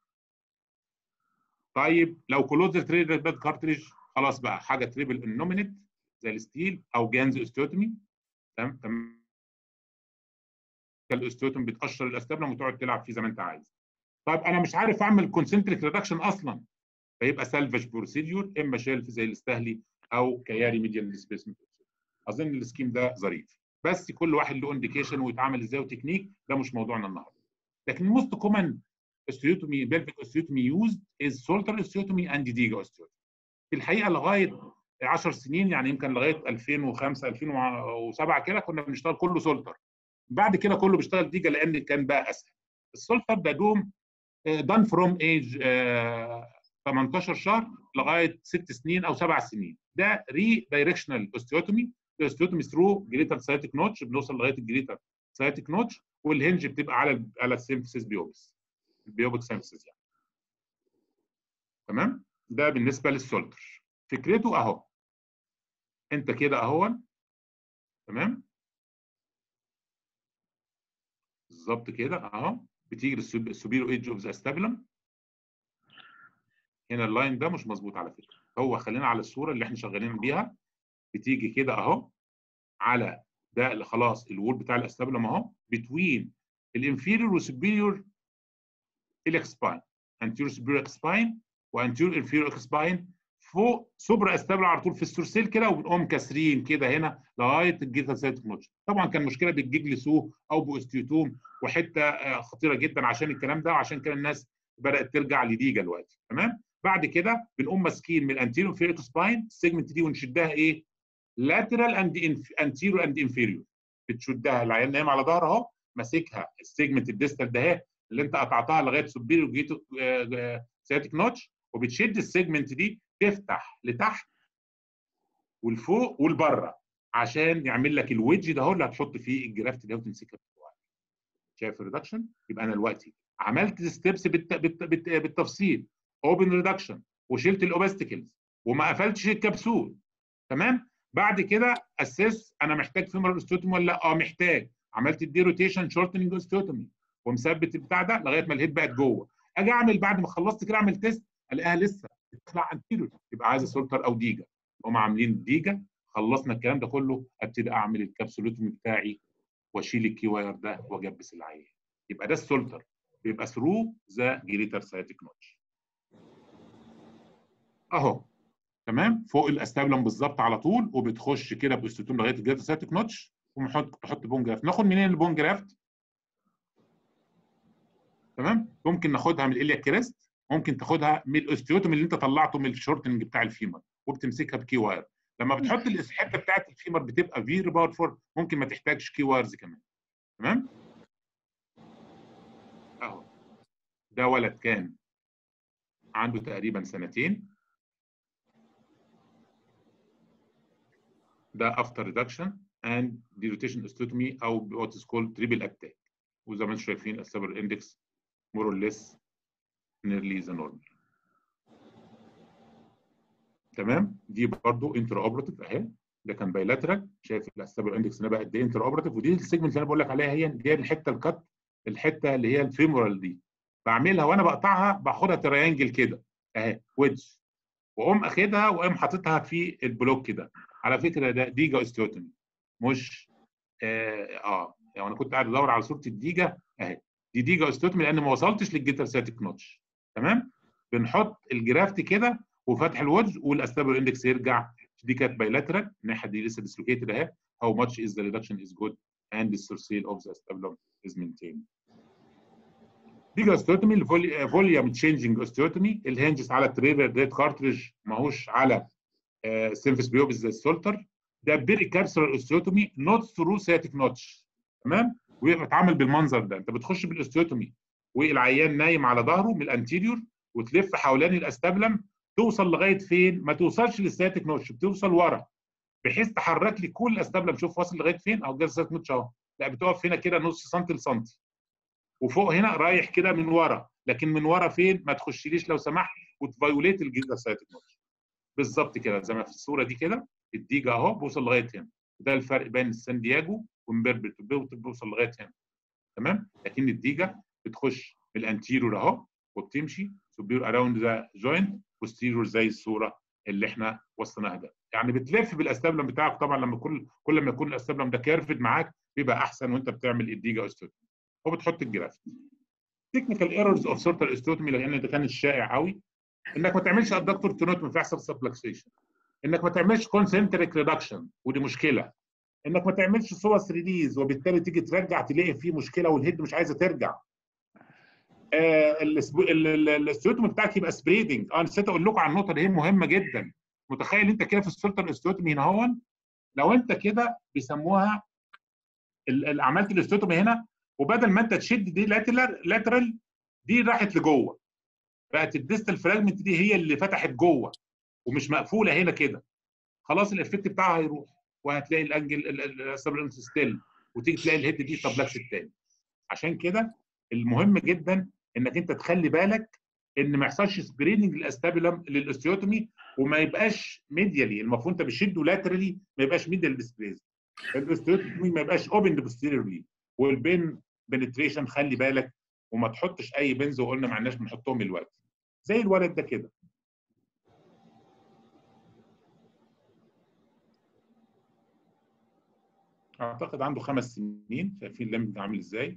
Speaker 1: طيب لو كلوز تريرا ديت كارتريج خلاص بقى حاجه تريبل انومينيت زي الستيل او جانز اوستيوتومي تمام تمام الاستوتوم بتقشر الاستابلم وتقعد تلعب فيه زي ما انت عايز. طيب انا مش عارف اعمل كونسنتريك ريدكشن اصلا فيبقى سالفج بروسيديور اما شيلف زي الاستهلي او كياري ميديال ديسبيسمنت اظن السكيم ده ظريف بس كل واحد له انديكيشن ويتعامل ازاي وتكنيك ده مش موضوعنا النهارده. لكن الموست كومن osteotomy pelvic osteotomy used is soltar osteotomy and diga osteotomy. في الحقيقه لغايه 10 سنين يعني يمكن لغايه 2005 2007 كده كنا بنشتغل كله سولتر. بعد كده كله بيشتغل ديجا لان كان بقى اسهل السلطه ده دوم دان فروم ايج 18 شهر لغايه 6 سنين او 7 سنين ده ري دايركشنال اوستيوتومي الاوستيوتومي ثرو جريتر سايتك نوتش بنوصل لغايه الجريتر سايتك نوتش والهنج بتبقى على على السيمفيسيس بيوبس البيوبك سيمفيسيس يعني تمام ده بالنسبه للسولتر فكرته اهو انت كده اهو تمام بالظبط كده اهو بتيجي السوبيرو ايدج اوف ذا استابلم هنا اللاين ده مش مظبوط على فكره هو خلينا على الصوره اللي احنا شغالين بيها بتيجي كده اهو على ده اللي خلاص الوول بتاع الاستابلم اهو بتوين الانفيريور والسوبيريور اليك سباين انتيريور سوبيريور سباين وانتيريور انفيريور سباين فوق سوبرا استابل على طول في السورسيل كده وبنقوم كاسرين كده هنا لغايه الجيتا سايت نوتش طبعا كان مشكله بالجيجلي سو او باوستيوتوم وحته خطيره جدا عشان الكلام ده وعشان كده الناس بدات ترجع لديجا دلوقتي تمام بعد كده بنقوم ماسكين من الانتيريور انفيريور سباين السيجمنت دي ونشدها ايه لاترال اند انتيريور اند انفيريور بتشدها العيان نايم على ظهره اهو ماسكها السيجمنت الديستال ده اهي اللي انت قطعتها لغايه سوبيريور جيتو سياتيك نوتش وبتشد السيجمنت دي تفتح لتحت والفوق والبره عشان يعمل لك الويدج ده هو اللي هتحط فيه الجرافت ده وتمسكها بتوعك شايف الريدكشن يبقى انا دلوقتي عملت ستيبس بالت... بالت... بالت... بالتفصيل اوبن ريدكشن وشلت الاوبستكلز وما قفلتش الكبسول تمام بعد كده اسس انا محتاج فيمورال اوستيوتومي ولا لا اه محتاج عملت الدي روتيشن شورتنج اوستيوتومي ومثبت البتاع ده لغايه ما الهيد بقت جوه اجي اعمل بعد ما خلصت كده اعمل تيست الاقيها لسه بتطلع انتيريور يبقى عايزه سولتر او ديجا هم عاملين ديجا خلصنا الكلام ده كله ابتدي اعمل الكبسولوتومي بتاعي واشيل الكي واير ده واجبس العيان يبقى ده السولتر بيبقى ثرو ذا جريتر سايتيك نوتش اهو تمام فوق الاستابلم بالظبط على طول وبتخش كده باستوتوم لغايه الجريتر سايتيك نوتش ونحط تحط بون جرافت ناخد منين البون جرافت تمام ممكن ناخدها من الاليا كريست ممكن تاخدها من الاوستيوتوم اللي انت طلعته من الشورتنج بتاع الفيمر وبتمسكها بكي واير لما بتحط الحته بتاعت الفيمر بتبقى فيري باورفول ممكن ما تحتاجش كي وايرز كمان تمام اهو ده ولد كان عنده تقريبا سنتين ده افتر ريدكشن اند ديروتيشن استوتومي او وات از كولد تريبل اتاك وزي ما انتم شايفين السبر اندكس مور اور ليس نيرلي ذا نورمال تمام دي برضو انتر اوبراتيف اهي ده كان بايلاترال شايف الاستابل اندكس هنا بقى قد ايه انتر اوبراتيف ودي السيجمنت اللي انا بقول لك عليها هي دي الحته الكت الحته اللي هي الفيمورال دي بعملها وانا بقطعها باخدها تريانجل كده اهي ويدج واقوم اخدها واقوم حاططها في البلوك كده على فكره ده ديجا استيوتومي مش اه, آه. يعني انا كنت قاعد ادور على صوره الديجا اهي دي ديجا استيوتومي لان ما وصلتش للجيتر ساتيك نوتش تمام بنحط الجرافت كده وفتح الوجه والاستابل اندكس يرجع دي كانت بايلاترال الناحيه دي لسه ديسلوكيتد اهي how much is the reduction is good and the surcale of the acetabulum is maintained. دي osteotomy الفوليوم تشينجنج اوستيوتومي الهنجز على التريفر ريد كارتريج ماهوش على سيمفيس بيوبس زي السولتر ده بيري كابسولار اوستيوتومي نوت ثرو سياتيك نوتش تمام ويبقى اتعامل بالمنظر ده انت بتخش بالاوستيوتومي والعيان نايم على ظهره من الانتيريور وتلف حوالين الاستابلم توصل لغايه فين؟ ما توصلش للسياتيك نوتش بتوصل ورا بحيث تحرك لي كل الاستابلم شوف واصل لغايه فين اهو جالس سياتيك نوتش اهو لا بتقف هنا كده نص سنتي لسنتي وفوق هنا رايح كده من ورا لكن من ورا فين؟ ما تخشليش لو سمحت وتفايوليت الجيزا سياتيك نوتش بالظبط كده زي ما في الصوره دي كده الديجا اهو بوصل لغايه هنا ده الفرق بين سان دياجو ومبربل بوصل لغايه هنا تمام لكن الديجا بتخش بالانتيرور اهو وبتمشي سوبير اراوند ذا جوينت بوستيرور زي الصوره اللي احنا وصلناها ده يعني بتلف بالاستابلم بتاعك طبعا لما كل كل ما يكون الاستابلم ده كيرفد معاك بيبقى احسن وانت بتعمل الديجا اوستوتومي وبتحط الجرافت تكنيكال ايرورز اوف سورتال اوستوتومي لان ده كان الشائع قوي انك ما تعملش ادكتور تونوتومي فيحصل سبلكسيشن انك ما تعملش كونسنتريك ريدكشن ودي مشكله انك ما تعملش سوس ريليز وبالتالي تيجي ترجع تلاقي فيه مشكله والهيد مش عايزه ترجع آه الاستيوتومي بتاعك يبقى سبريدنج اه نسيت اقول لكم على النقطه دي مهمه جدا متخيل انت كده في السولتر استيوتومي هنا هون لو انت كده بيسموها عملت الاستيوتومي هنا وبدل ما انت تشد دي لاترال دي راحت لجوه بقت الديستال فراجمنت دي هي اللي فتحت جوه ومش مقفوله هنا كده خلاص الافكت بتاعها هيروح وهتلاقي الانجل السبلنس ستيل وتيجي تلاقي الهيد دي طبلكس التاني عشان كده المهم جدا انك انت تخلي بالك ان ما يحصلش سبريننج للاستابيلم للاستيوتومي وما يبقاش ميديالي المفروض انت بتشده لاترالي ما يبقاش ميديال ديسبليز الاستيوتومي ما يبقاش اوبن بوستيريورلي والبين بنتريشن خلي بالك وما تحطش اي بنز وقلنا ما عندناش بنحطهم دلوقتي زي الولد ده كده اعتقد عنده خمس سنين شايفين اللمب عامل ازاي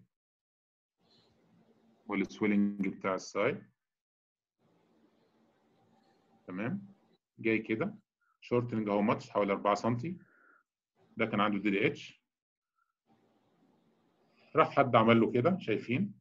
Speaker 1: والسويلنج بتاع السايد تمام جاي كده شورتنج اهو ماتش حوالي 4 سم ده كان عنده دي دي اتش راح حد عمل له كده شايفين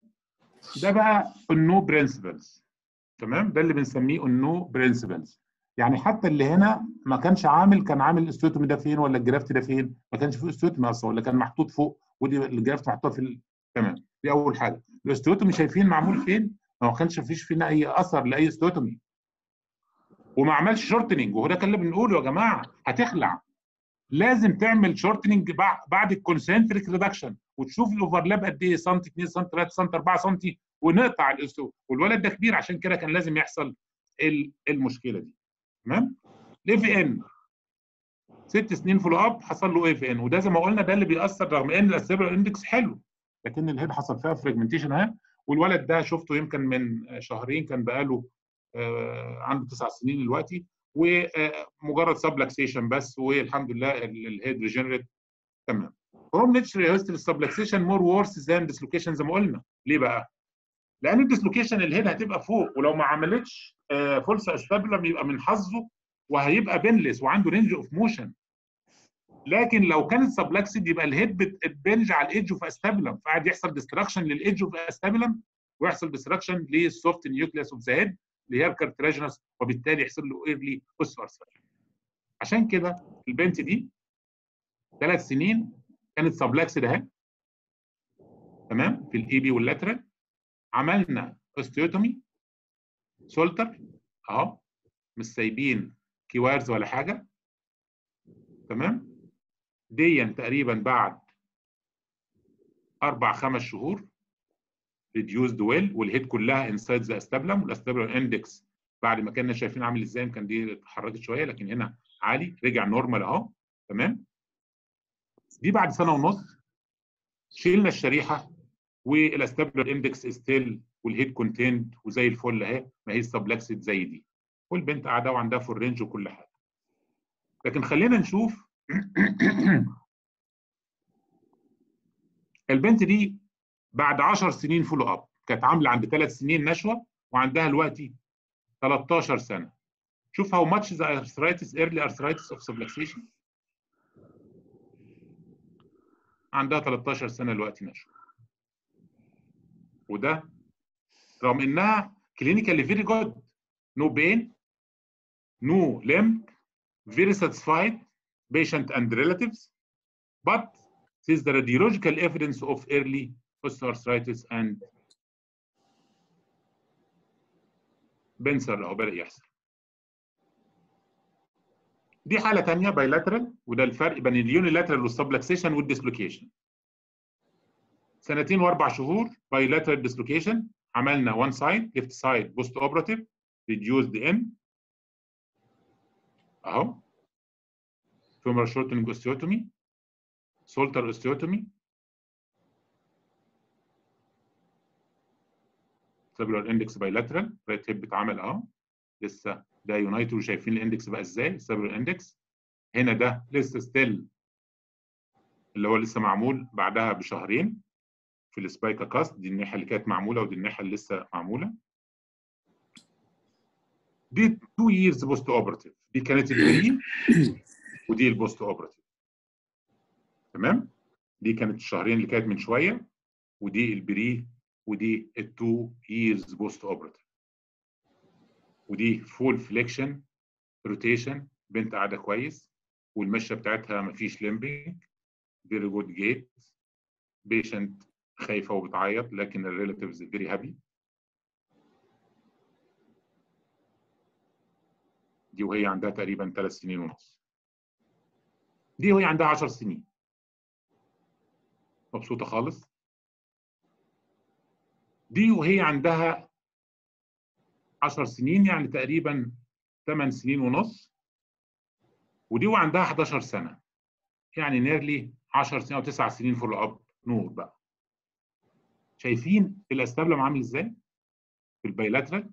Speaker 1: ده بقى النو برنسبلز تمام ده اللي بنسميه النو برنسبلز يعني حتى اللي هنا ما كانش عامل كان عامل الاستوتومي ده فين ولا الجرافت ده فين ما كانش فيه استوتومي اصلا ولا كان محطوط فوق ودي الجرافت محطوطه في ال... تمام دي اول حاجه الاستوتومي شايفين معمول فين ما كانش فيش فينا اي اثر لاي استوتومي وما عملش شورتنج وهو ده كان اللي بنقوله يا جماعه هتخلع لازم تعمل شورتنج بعد الكونسنتريك ريدكشن وتشوف الاوفرلاب قد ايه سم 2 سم 3 سم 4 سم ونقطع الاستو والولد ده كبير عشان كده كان لازم يحصل المشكله دي تمام الاف ان ست سنين فولو اب حصل له اف ان وده زي ما قلنا ده اللي بيأثر رغم ان الاستابل اندكس حلو لكن الهيد حصل فيها فريجمنتيشن اهي والولد ده شفته يمكن من شهرين كان بقاله آه عنده تسع سنين دلوقتي ومجرد سبلكسيشن بس والحمد لله الهيد ريجنريت تمام فروم نيتشر هيستوري سبلكسيشن مور وورس ذان ديسلوكيشن زي ما قلنا ليه بقى؟ لان الديسلوكيشن الهيد هتبقى فوق ولو ما عملتش فولس استابلم يبقى من حظه وهيبقى بنلس وعنده رينج اوف موشن لكن لو كانت سبلكسد يبقى الهيد بتبنج على الايدج اوف استابلم فقعد يحصل ديستراكشن للايدج اوف استابلم ويحصل ديستراكشن للسوفت نيوكليس اوف ذا هيد اللي هي الكارتراجينس وبالتالي يحصل له ايرلي اوستيوارثرايتس عشان كده البنت دي ثلاث سنين كانت سبلكسد اهي تمام في الاي بي واللاترال عملنا اوستيوتومي سولتر اهو مش سايبين كيوارز ولا حاجه تمام ديا تقريبا بعد اربع خمس شهور ريديوزد ويل والهيد كلها انسايد ذا استابلم والاستابلم اندكس بعد ما كنا شايفين عامل ازاي يمكن دي اتحركت شويه لكن هنا عالي رجع نورمال اهو تمام دي بعد سنه ونص شيلنا الشريحه والاستابلر اندكس ستيل والهيد كونتيند وزي الفل اهي ما هي سبلكسد زي دي والبنت قاعده وعندها فول رينج وكل حاجه لكن خلينا نشوف البنت دي بعد 10 سنين فولو اب كانت عامله عند 3 سنين نشوه وعندها دلوقتي 13 سنه شوف how much the arthritis early arthritis of subluxation عندها 13 سنه دلوقتي نشوه وده رغم انها كلينيكالي فيري جود نو بين نو limb very satisfied patient and relatives but this is the radiological evidence of early osteoarthritis and بنسر او بدا يحصل دي حاله ثانيه بايلاترال وده الفرق بين اليونيلاترال والسبلكسيشن والديسلوكيشن سنتين واربع شهور بايلاترال ديسلوكيشن عملنا وان سايد ليفت سايد بوست اوبراتيف ريديوزد ان اهو فيمر شورتنج اوستيوتومي سولتر اوستيوتومي سيبولار اندكس بايلاترال رايت هيب اتعمل اهو لسه ده يونايتد وشايفين الاندكس بقى ازاي السيبولار اندكس هنا ده لسه ستيل اللي هو لسه معمول بعدها بشهرين في السبايكا كاست دي الناحيه اللي كانت معموله ودي الناحيه اللي لسه معموله دي 2 years بوست اوبراتيف دي كانت البري ودي البوست اوبراتيف تمام دي كانت الشهرين اللي كانت من شويه ودي البري ودي ال 2 years بوست اوبراتيف ودي فول فليكشن روتيشن بنت قاعده كويس والمشيه بتاعتها مفيش ليمبينج فيري جود جيت بيشنت خايفه وبتعيط لكن الريلاتيفز فيري هابي دي وهي عندها تقريبا ثلاث سنين ونص دي وهي عندها 10 سنين مبسوطه خالص دي وهي عندها 10 سنين يعني تقريبا 8 سنين ونص ودي وعندها 11 سنه يعني نيرلي 10 سنين او 9 سنين فول اب نور بقى شايفين الاستابلم عامل ازاي في البايلاترال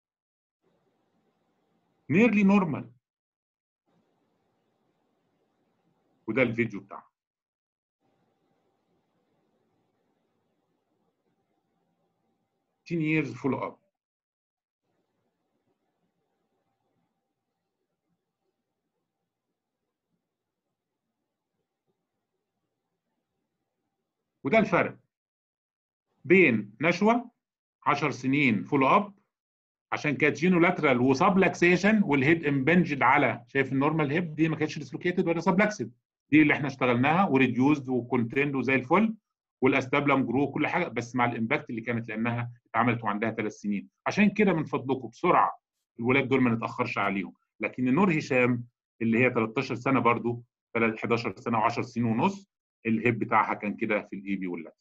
Speaker 1: نيرلي نورمال وده الفيديو بتاعها ten years follow up وده الفرق بين نشوة 10 سنين فولو اب عشان كانت يونولاترال وسبلكسيشن والهيد امبنجد على شايف النورمال هيب دي ما كانتش ديسلوكيتد ولا سبلكسد دي اللي احنا اشتغلناها وريديوزد وكونتيند وزي الفل والاستابلم جرو كل حاجه بس مع الامباكت اللي كانت لانها اتعملت وعندها ثلاث سنين عشان كده من فضلكم بسرعه الولاد دول ما نتاخرش عليهم لكن نور هشام اللي هي 13 سنه برضو 11 سنه و10 سنين ونص الهيب بتاعها كان كده في الاي بي واللاتي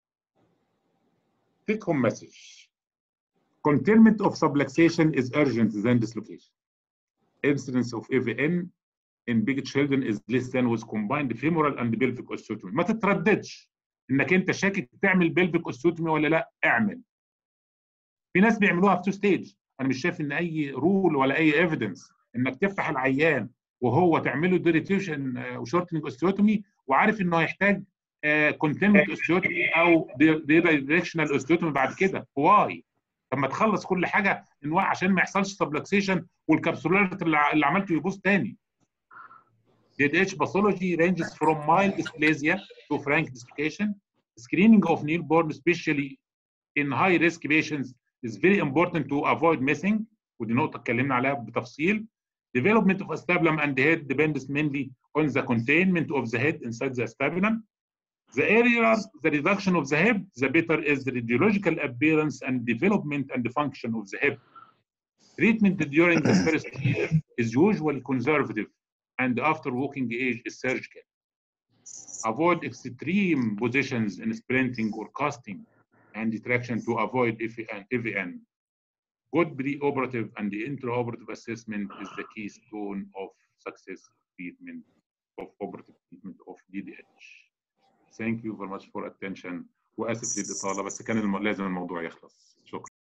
Speaker 1: take home message containment of subluxation is urgent than dislocation incidence of AVN in big children is less than with combined femoral and pelvic osteotomy ما تترددش انك انت شاكك تعمل pelvic osteotomy ولا لا اعمل في ناس بيعملوها في تو ستيج انا مش شايف ان اي رول ولا اي ايفيدنس انك تفتح العيان وهو تعمله ديريتيوشن وشورتنج اوستيوتومي وعارف انه هيحتاج كونتينمنت اوستيوتومي او دايركشنال اوستيوتومي بعد كده واي طب ما تخلص كل حاجه انواع عشان ما يحصلش سبلكسيشن والكابسولاريت اللي عملته يبوظ تاني DDH pathology ranges from mild dysplasia to frank dislocation. Screening of newborn, especially in high risk patients, is very important to avoid missing. ودي نقطة اتكلمنا عليها بتفصيل. Development of acetabulum and head depends mainly on the containment of the head inside the acetabulum. The earlier the reduction of the hip, the better is the radiological appearance and development and the function of the hip. Treatment during the first year is usually conservative and after walking age is surgical. Avoid extreme positions in sprinting or casting and traction to avoid EVN. EVN. Good preoperative and the intraoperative assessment is the keystone of success treatment of operative treatment of DDH. Thank you very much for attention واسف للاطاله بس كان الم... لازم الموضوع يخلص شكرا